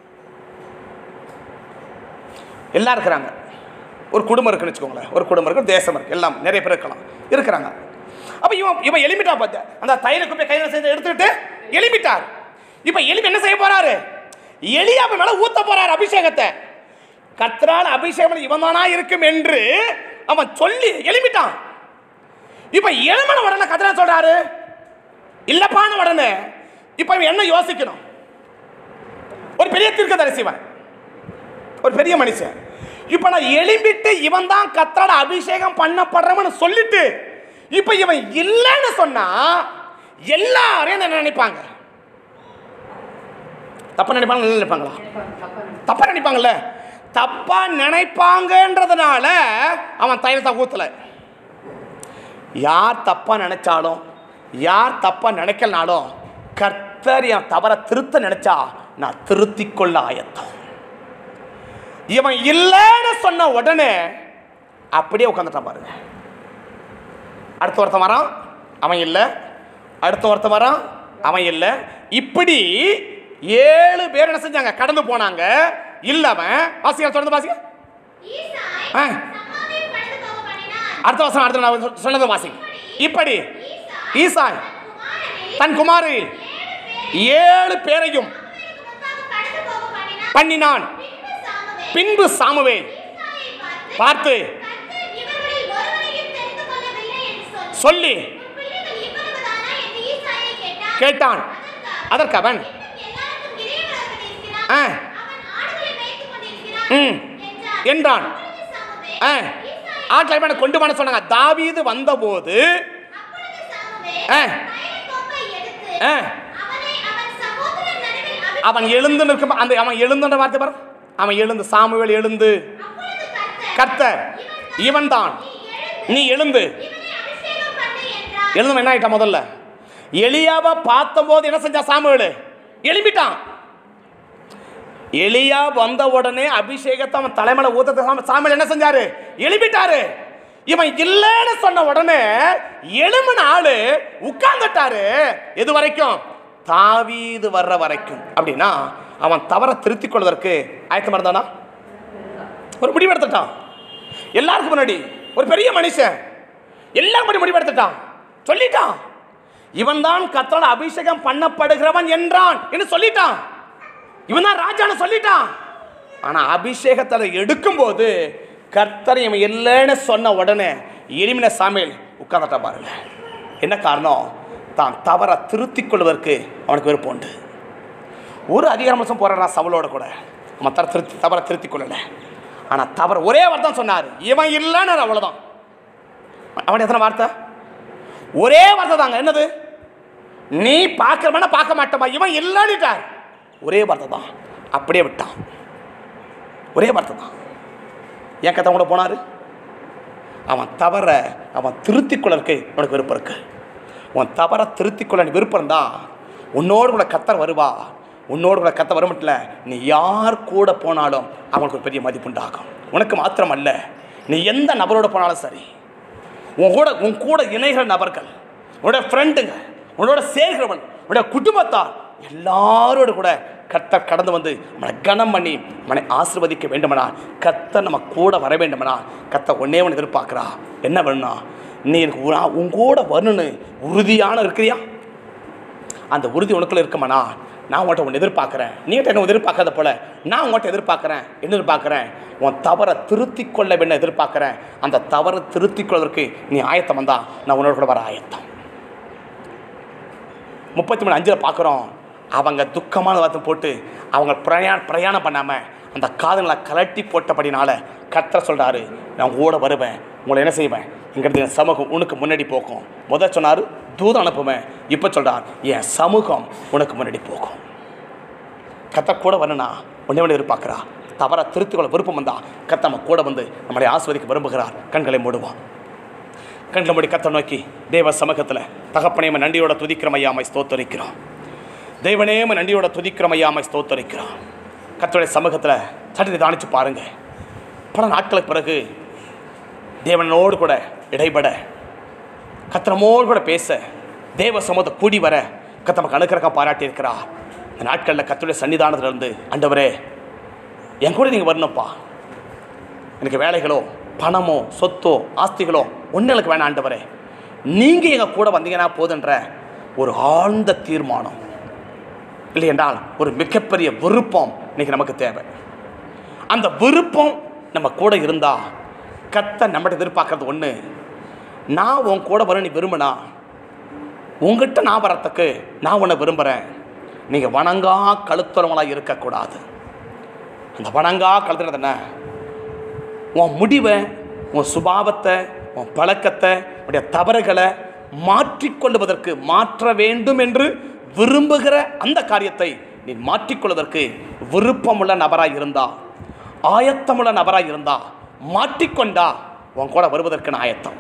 எல்லாம் இருக்கிறாங்க ஒரு குடும்பம் இருக்குன்னு வச்சுக்கோங்களேன் ஒரு குடும்பம் இருக்கு தேசம் இருக்கு எல்லாம் நிறைய பேர் இருக்கலாம் இருக்கிறாங்க அப்போ இவன் இவன் எலும்பிட்டா பார்த்து அந்த தைல குப்பை கையில் செஞ்சு எடுத்துக்கிட்டு எலும்பிட்டார் இப்போ எலும்பி என்ன செய்ய போறாரு எலியாப்ப மேல ஊத்த போறாரு அபிஷேகத்தை கர்த்தரால் அபிஷேகம் இவன் தானா இருக்கும் என்று அவன் சொல்லி எலும்பிட்டான் இப்போ எலுமன உடனே கர்த்தரா சொல்றாரு இல்லப்பான உடனே இப்போ இவன் என்ன யோசிக்கணும் ஒரு பெரிய தீர்க்கதரிசிவன் ஒரு பெரிய மனுஷன் இப்போ நான் எலும்பிட்டு இவன் தான் கத்தரால அபிஷேகம் பண்ணப்படுறவன்னு சொல்லிட்டு இப்போ இவன் இல்லைன்னு சொன்னா எல்லாரையும் என்ன நினைப்பாங்க தப்பா நினைப்பாங்க நல்லா நினைப்பாங்களா தப்பா நினைப்பாங்கல்ல தப்பா நினைப்பாங்கன்றதுனால அவன் தைலத்தை ஊத்தல யார் தப்பா நினைச்சாலும் யார் தப்பா நினைக்கலனாலும் கர்த்தர் என் தவற திருத்த நினைச்சா நான் திருத்திக் கொள்ள ஆயத்தம் இவன் இல்லைன்னு சொன்ன உடனே அப்படியே உட்காந்துட்டான் பாருங்க அடுத்த ஒருத்தன் வரான் அவன் இல்லை அடுத்த ஒருத்தன் வரான் அவன் இல்லை இப்படி ஏழு பேர் என்ன செஞ்சாங்க கடந்து போனாங்க இல்ல அவன் வாசிக்க தொடர்ந்து வாசிக்க
ஈசாய்
ஆ.
சம்மாவையும் கடந்து போக பண்ணினான்.
அடுத்த வருஷம் அடுத்த நான் சொ- சொன்னதை வாசிங்க இப்படி
ஈசாய்
ஈசாய்
குமாரனை
தன் குமாரி ஏழு பேரையும்
அவர்களுக்கு முன்பாக கடந்து போக பண்ணினான்.
பண்ணினான்
பின்பு
பின்பு
சாமுவேல்
சாமுவேல்
ஈசாயை பார்த்து,
பார்த்து
கர்த்தர் இவர்களில் ஒருவரையும் தெரிந்து கொள்ளவில்லை என்று சொல்லி,
சொல்லி
உன் பிள்ளைகள் இவ்வளவுதானா என்று ஈசாயை கேட்டான்.
கேட்டான்
அதற்கு
அதற்கு அவன்
இன்னும் எல்லாருக்கும் இளையவனாக இருக்கிறான்.
ஆ.
அவன் ஆடுகளை மேய்த்துக் கொண்டிருக்கிறான்
ம்.
என்றான்.
என்றான்.
அப்பொழுது சாமுவேல்,
ஆ.
ஈசாயை
ஆட்களை இவனை கொண்டு போன சொன்னாங்க தாவீது வந்தபோது
அப்பொழுது சாமுவேல்
ஆ.
தைலக்கோப்பை எடுத்து,
ஆ.
அவனை அவன் சகோதரர் நடுவில் அவி-
அவன் எழுந்து நிற்கும் அந்த அவன் எழுந்துன்ற வார்த்தை பாரு அவன் எழுந்து சாமுவேல் எழுந்து
அப்பொழுது கர்த்தர்,
கர்த்தர் இவன்தான்
நீ எழுந்து
நீ எழுந்து
இவனை அபிஷேகம் பண்ணு என்றார்.
எழுந்து என்ன ஆயிட்டான் முதல்ல எலியாவை பார்த்தபோது என்ன செஞ்சான் சாமுவேல் எழும்பிட்டான் எலியா வந்த உடனே அபிஷேகத்தை அவன் தலைமையில ஊத்த சாமுவேல் என்ன செஞ்சாரு எழுப்பிட்டாரு இவன் இல்லைன்னு சொன்ன உடனே எழும்பின ஆளு உட்கார்ந்துட்டாரு எது வரைக்கும் தாவீது வர்ற வரைக்கும் அப்படின்னா அவன் தவற திருத்திக் கொள்வதற்கு ஆயத்தமா இருந்தானா ஒரு முடிவெடுத்துட்டான் எல்லாருக்கும் முன்னாடி ஒரு பெரிய மனுஷன் எல்லாரும் முன்னாடி முடிவெடுத்துட்டான் சொல்லிட்டான் இவன் தான் கத்தோட அபிஷேகம் பண்ணப்படுகிறவன் என்றான் என்று சொல்லிட்டான் இவன் தான் ராஜான்னு சொல்லிட்டான் ஆனா அபிஷேகத்தை எடுக்கும்போது கர்த்தர் இவன் இல்லைன்னு சொன்ன உடனே எளிமின சாமியல் உட்கார்ந்துட்டா பாருங்க என்ன காரணம் தான் தவற திருத்திக் கொள்வதற்கு அவனுக்கு விருப்பம் உண்டு ஒரு அதிகாரம் வருஷம் போறான் சவலோட கூட அவன் தர திருத்தி தவற திருத்திக் கொள்ளல ஆனா தவற ஒரே வார்த்தை தான் சொன்னார் இவன் இல்லைன்னு அவ்வளவுதான் அவன் எத்தனை வார்த்தை ஒரே வார்த்தை தாங்க என்னது நீ பார்க்கறவன பார்க்க மாட்டோமா இவன் இல்லைன்னுட்டார் ஒரே வார்த்தை தான் அப்படியே விட்டான் ஒரே வார்த்தை தான் ஏன் கத்த கூட போனார் அவன் தவற அவன் திருத்திக்கொள்ளருக்கு உனக்கு விருப்பம் இருக்கு உன் தவற திருத்திக்கொள்ள நீ விருப்பம் இருந்தா உன்னோடு கூட கத்தர் வருவா உன்னோடு கூட கத்த வர மட்டும் இல்ல, நீ யார் கூட போனாலும் அவனுக்கு ஒரு பெரிய மதிப்பு உண்டாகும் உனக்கு மாத்திரம் அல்ல நீ எந்த நபரோட போனாலும் சரி உன் கூட உன் கூட இணைகிற நபர்கள் உன்னோட ஃப்ரெண்டுங்க உன்னோட சேர்கிறவன் உன்னோட குடும்பத்தார் எல்லாரோட கூட கர்த்தர் கடந்து வந்து நம்மளை கனம் பண்ணி நம்மளை ஆசீர்வதிக்க வேண்டுமனா கர்த்தர் நம்ம கூட வர வேண்டுமனா கர்த்தர் ஒன்னே ஒன்று எதிர்பார்க்குறா என்ன வேணும்னா நீ எனக்கு ஒரு ஆ- உன் கூட வரணும்னு உறுதியான இருக்கிறியா அந்த உறுதி உனக்குள்ள இருக்குமாண்ணா நான் உங்கள்கிட்ட ஒன்று எதிர்பார்க்குறேன் நீங்கிட்ட என்ன எதிர்பார்க்காத போல நான் உங்கள்கிட்ட எதிர்பார்க்குறேன் என்ன எதிர்பார்க்குறேன் உன் தவறை திருத்திக் கொள்ள வேணும் எதிர்பார்க்குறேன் அந்த தவறை திருத்திக் கொள்வதற்கு நீ ஆயத்தம் வந்தா நான் உன்னோட கூட வர ஆயத்தம் முப்பத்தி மூணு அஞ்சில் பார்க்குறோம் அவங்க துக்கமான வார்த்தை போட்டு அவங்க பிரயாணம் பிரயாணம் பண்ணாமல் அந்த காதுங்களை கலட்டி போட்டபடினால கர்த்தர் சொல்கிறாரு நான் கூட வருவேன் உங்களை என்ன செய்வேன் இங்கிறது என் சமூகம் உனக்கு முன்னாடி போக்கும் முதல் சொன்னார் தூதம் அனுப்புவேன் இப்போ சொல்கிறார் என் சமூகம் உனக்கு முன்னாடி போகும் கத்த கூட வரணும்னா ஒன்றே ஒன்று எதிர்பார்க்குறா தவற திருத்திக்கொள்ள விருப்பம் வந்தா கத்த நம்ம கூட வந்து நம்மளை ஆஸ்வதிக்க விரும்புகிறார் கண்களை மூடுவான் கண்களை மூடி கத்த நோக்கி தேவ சமூகத்தில் தகப்பனையம நன்றியோட துதிக்கிறமையாமை ஸ்தோத்தரிக்கிறோம் தெய்வனேம நன்றியோட துதிக்கிறமையாமை ஸ்தோத்தரிக்கிறோம் கத்தோடைய சமூகத்தில் சட்டத்தை தானிச்சு பாருங்க பல நாட்களுக்கு பிறகு தேவனோடு கூட இடைபட கத்திரமோடு கூட பேச தேவ சமூகத்தை கூடி வர கத்த நமக்கு அனுக்கிரகம் பாராட்டி இருக்கிறா இந்த நாட்களில் கத்துடைய சன்னிதானத்துல இருந்து ஆண்டவரே என் கூட நீங்கள் வரணும்ப்பா எனக்கு வேலைகளோ பணமோ சொத்தோ ஆஸ்திகளோ ஒன்றும் எனக்கு வேணாம் ஆண்டவரே நீங்கள் எங்கள் கூட வந்தீங்கன்னா போதுன்ற ஒரு ஆழ்ந்த தீர்மானம் இல்லை என்றால் ஒரு மிகப்பெரிய விருப்பம் இன்னைக்கு நமக்கு தேவை அந்த விருப்பம் நம்ம கூட இருந்தா கத்த நம்மகிட்ட எதிர்பார்க்கறது ஒன்று நான் உன் கூட வர நீ விரும்பினா உங்ககிட்ட நான் வரத்துக்கு நான் உன்னை விரும்புகிறேன் நீங்கள் வணங்கா கழுத்துறவங்களாக இருக்கக்கூடாது அந்த வணங்கா கழுத்துறது என்ன உன் முடிவை உன் சுபாவத்தை உன் பழக்கத்தை உடைய தவறுகளை மாற்றிக்கொள்வதற்கு மாற்ற வேண்டும் என்று விரும்புகிற அந்த காரியத்தை நீ மாற்றிக்கொள்வதற்கு விருப்பமுள்ள நபராக இருந்தா ஆயத்தமுள்ள நபராக இருந்தா மாற்றிக்கொண்டா உன் கூட வருவதற்கு நான் ஆயத்தம்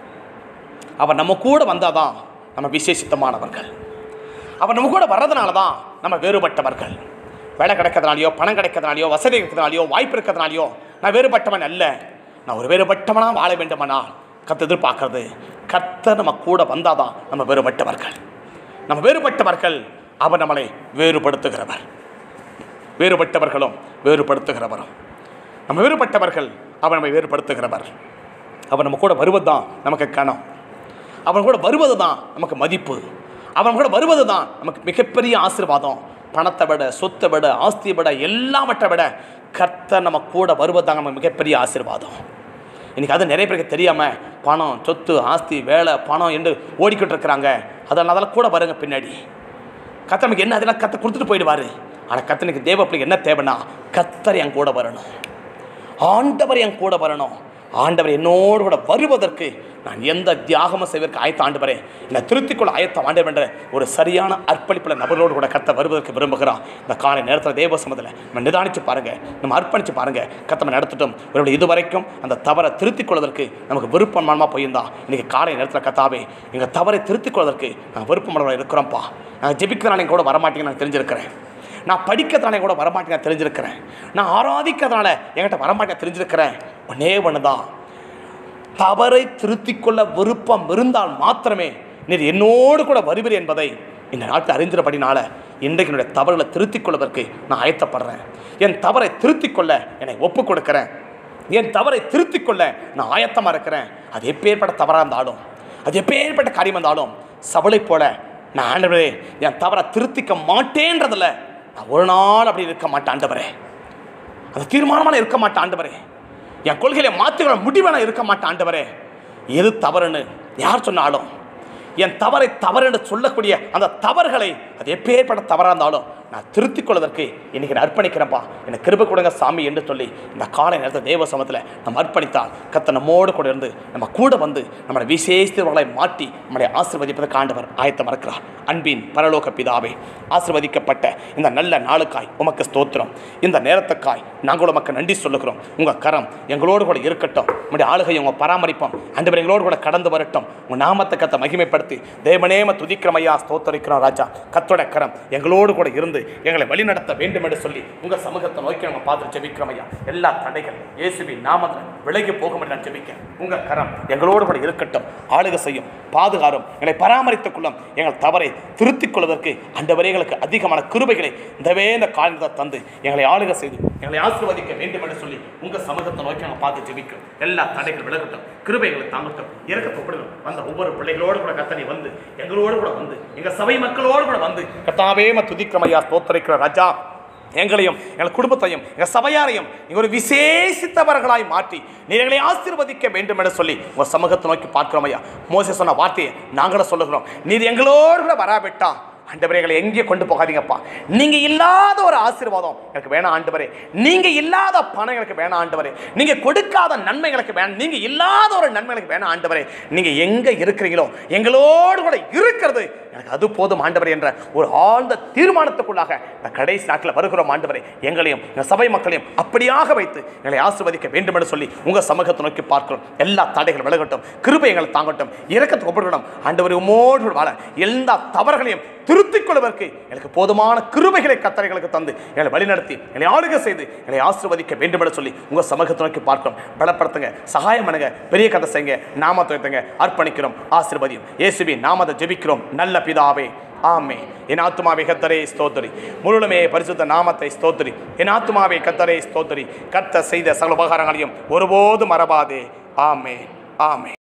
அவன் நம்ம கூட வந்தாதான் நம்ம விசேஷித்தமானவர்கள் அவன் நம்ம கூட வர்றதுனால தான் நம்ம வேறுபட்டவர்கள் வேலை கிடைக்கிறதுனாலையோ பணம் கிடைக்கிறதுனாலையோ வசதி இருக்கிறதுனாலையோ வாய்ப்பு இருக்கிறதுனாலையோ நான் வேறுபட்டவன் அல்ல நான் ஒரு வேறுபட்டவனாக வாழ வேண்டுமானால் கத்த எதிர்பார்க்கறது கத்த நம்ம கூட வந்தாதான் நம்ம வேறுபட்டவர்கள் நம்ம வேறுபட்டவர்கள் அவர் நம்மளை வேறுபடுத்துகிறவர் வேறுபட்டவர்களும் வேறுபடுத்துகிறவரும் நம்ம வேறுபட்டவர்கள் அவர் நம்மை வேறுபடுத்துகிறவர் அவர் நம்ம கூட வருவது தான் நமக்கு கணம் அவன் கூட வருவது தான் நமக்கு மதிப்பு அவன் கூட வருவது தான் நமக்கு மிகப்பெரிய ஆசீர்வாதம் பணத்தை விட சொத்தை விட ஆஸ்தியை விட எல்லாவற்றை விட கர்த்தர் நம்ம கூட வருவது தான் நமக்கு மிகப்பெரிய ஆசீர்வாதம் இன்றைக்கி அது நிறைய பேருக்கு தெரியாமல் பணம் சொத்து ஆஸ்தி வேலை பணம் என்று ஓடிக்கிட்டு இருக்கிறாங்க அதெல்லாம் அதெல்லாம் கூட வருங்க பின்னாடி கத்த நமக்கு என்ன அதெல்லாம் கத்த கொடுத்துட்டு போயிடுவார் ஆனால் கத்தனுக்கு தேவ பிள்ளைக்கு என்ன தேவைன்னா கத்தர் என் கூட வரணும் ஆண்டவர் என் கூட வரணும் ஆண்டவர் என்னோடு கூட வருவதற்கு நான் எந்த தியாகமும் செய்வதற்கு ஆயத்த ஆண்டவரே என்னை திருத்திக்கொள்ள ஆயத்தம் ஆண்டவர் என்ற ஒரு சரியான அர்ப்பணிப்புள்ள நபரோடு கூட கத்த வருவதற்கு விரும்புகிறான் இந்த காலை நேரத்தில் தேவ சமத்தில் நம்ம நிதானித்து பாருங்க நம்ம அர்ப்பணித்து பாருங்க கத்தமை நடத்தட்டும் ஒரு இதுவரைக்கும் அந்த தவறை திருத்திக் கொள்வதற்கு நமக்கு விருப்பமானமாக போயிருந்தா இன்னைக்கு காலை நேரத்தில் கத்தாவே எங்கள் தவறை திருத்திக் கொள்வதற்கு நாங்கள் விருப்பமானவர்கள் இருக்கிறோம்ப்பா நாங்கள் ஜெபிக்கிறதானே கூட வரமாட்டேங்கன்னு நான் தெரிஞ்சிருக்கிறேன் நான் படிக்கிறதுனால கூட வரமாட்டேங்க தெரிஞ்சிருக்கிறேன் நான் ஆராதிக்கிறதுனால என்கிட்ட வரமாட்டேன் தெரிஞ்சிருக்கிறேன் ஒன்னே ஒன்று தான் தவறை திருத்திக் கொள்ள விருப்பம் இருந்தால் மாத்திரமே நீர் என்னோடு கூட வருவீர் என்பதை இந்த நாட்டில் அறிஞ்சிடப்படினால இன்றைக்கு என்னுடைய தவறுகளை திருத்திக் கொள்வதற்கு நான் ஆயத்தப்படுறேன் என் தவறை திருத்திக் கொள்ள என்னை ஒப்புக் கொடுக்கிறேன் என் தவறை திருத்திக் கொள்ள நான் ஆயத்தமாக இருக்கிறேன் அது எப்பேற்பட்ட தவறாக இருந்தாலும் அது எப்பேற்பட்ட காரியம் இருந்தாலும் சவளை போல நான் ஆண்டவரே என் தவறை திருத்திக்க மாட்டேன்றதில்ல நான் ஒரு நாள் அப்படி இருக்க மாட்டேன் ஆண்டவரே அந்த தீர்மானமான இருக்க மாட்டேன் ஆண்டவரே என் கொள்கையில மாற்றுகிற முடிவான இருக்க மாட்டேன் ஆண்டவரே எது தவறுன்னு யார் சொன்னாலும் என் தவறை தவறு என்று சொல்லக்கூடிய அந்த தவறுகளை அது எப்பேற்பட்ட தவறாக இருந்தாலும் நான் திருத்திக் கொள்வதற்கு இன்னைக்கு நான் அர்ப்பணிக்கிறேன்ப்பா எனக்கு கிருபை கொடுங்க சாமி என்று சொல்லி இந்த காலை நேரத்தில் தேவ சமத்தில் நம்ம அர்ப்பணித்தால் கத்த நம்மோடு கூட இருந்து நம்ம கூட வந்து நம்மளை விசேஷங்களை மாற்றி நம்மளை ஆசீர்வதிப்பதற்கு ஆண்டவர் ஆயத்தம் இருக்கிறார் அன்பின் பரலோக பிதாவே ஆசீர்வதிக்கப்பட்ட இந்த நல்ல நாளுக்காய் உமக்கு ஸ்தோத்திரம் இந்த நேரத்துக்காய் நாங்கள் உமக்கு நன்றி சொல்லுகிறோம் உங்கள் கரம் எங்களோடு கூட இருக்கட்டும் உங்களுடைய ஆளுகை உங்கள் பராமரிப்போம் ஆண்டவர் எங்களோடு கூட கடந்து வரட்டும் உங்கள் நாமத்தை கத்தை மகிமைப்படுத்தி தேவனேம துதிக்கிறமையா ஸ்தோத்தரிக்கிறோம் ராஜா கத்தோட கரம் எங்களோடு கூட இருந்து எங்களை வழிநடத்த வேண்டும் என்று சொல்லி உங்கள் சமூகத்தை நோக்கி நம்ம பார்த்து ஜெபிக்கிறமையா எல்லா தடைகள் இயேசுவின் நாமத்தில் விலகி போகும் என்று நான் ஜெபிக்க உங்கள் கரம் எங்களோடு கூட இருக்கட்டும் ஆளுகை செய்யும் பாதுகாரும் எங்களை பராமரித்துக் கொள்ளும் எங்கள் தவறை திருத்திக் கொள்வதற்கு அண்டவரே எங்களுக்கு அதிகமான கிருபைகளை இந்தவே இந்த காலத்தை தந்து எங்களை ஆளுகை செய்து எங்களை ஆசீர்வதிக்க வேண்டும் என்று சொல்லி உங்கள் சமூகத்தை நோக்கி நாங்கள் பார்த்து ஜெபிக்கிறோம் எல்லா தடைகள் விலகட்டும் கிருபைகளை தாங்கட்டும் இறக்கப்படுகிறோம் வந்த ஒவ்வொரு பிள்ளைகளோடு கூட கத்தனை வந்து எங்களோடு கூட வந்து எங்கள் சபை மக்களோடு கூட வந்து கத்தாவே ம துதிக்கிறமையா ஸ்தோத்தரிக்கிற ராஜா எங்களையும் எங்கள் குடும்பத்தையும் எங்கள் சபையாரையும் நீங்கள் ஒரு விசேஷித்தவர்களாய் மாற்றி நீர் எங்களை ஆசீர்வதிக்க வேண்டும் என்று சொல்லி உங்கள் சமூகத்தை நோக்கி பார்க்கிறோம் ஐயா மோசே சொன்ன வார்த்தையை நாங்களும் சொல்லுகிறோம் நீர் எங்களோடு கூட வராவிட்டா ஆண்டவரே எங்களை எங்கேயே கொண்டு போகாதீங்கப்பா நீங்க இல்லாத ஒரு ஆசீர்வாதம் எனக்கு வேணாம் ஆண்டவரே நீங்க இல்லாத பணம் எனக்கு வேணாம் ஆண்டவரே நீங்க கொடுக்காத நன்மை எனக்கு வேணாம் நீங்க இல்லாத ஒரு நன்மை எனக்கு வேணாம் ஆண்டவரே நீங்க எங்க இருக்கிறீங்களோ எங்களோடு கூட இருக்கிறது எனக்கு அது போதும் ஆண்டவரே என்ற ஒரு ஆழ்ந்த தீர்மானத்துக்குள்ளாக இந்த கடைசி நாட்களில் வருகிறோம் ஆண்டவரே எங்களையும் எங்கள் சபை மக்களையும் அப்படியாக வைத்து எங்களை ஆசீர்வதிக்க வேண்டும் என்று சொல்லி உங்க சமூகத்தை நோக்கி பார்க்கிறோம் எல்லா தடைகள் விலகட்டும் கிருபை எங்களை தாங்கட்டும் இறக்கத்துக்கு ஒப்பிடணும் ஆண்டவர் உமோடு வாழ எல்லா தவறுகளையும் திருத்திக் கொள்வதற்கு எனக்கு போதுமான கிருபைகளை கத்தரைகளுக்கு தந்து எங்களை வழிநடத்தி எங்களை ஆளுகை செய்து எங்களை ஆசீர்வதிக்க வேண்டும் என்று சொல்லி உங்க சமூகத்தை நோக்கி பார்க்கிறோம் பலப்படுத்துங்க சகாயம் பண்ணுங்க பெரிய கதை செய்யுங்க நாமத்தை வைத்துங்க அர்ப்பணிக்கிறோம் ஆசீர்வதியும் இயேசுவின் நாமத்தை ஜெபிக்கிறோம் நல்ல பிதாவே ஆமே என் ஆத்துமாவை கத்தரே ஸ்தோத்திரி முழுமே பரிசுத்த நாமத்தை ஸ்தோத்திரி என் ஆத்துமாவை கத்தரே ஸ்தோத்திரி கத்த செய்த சகல உபகாரங்களையும் ஒருபோதும் மறவாதே ஆமே ஆமே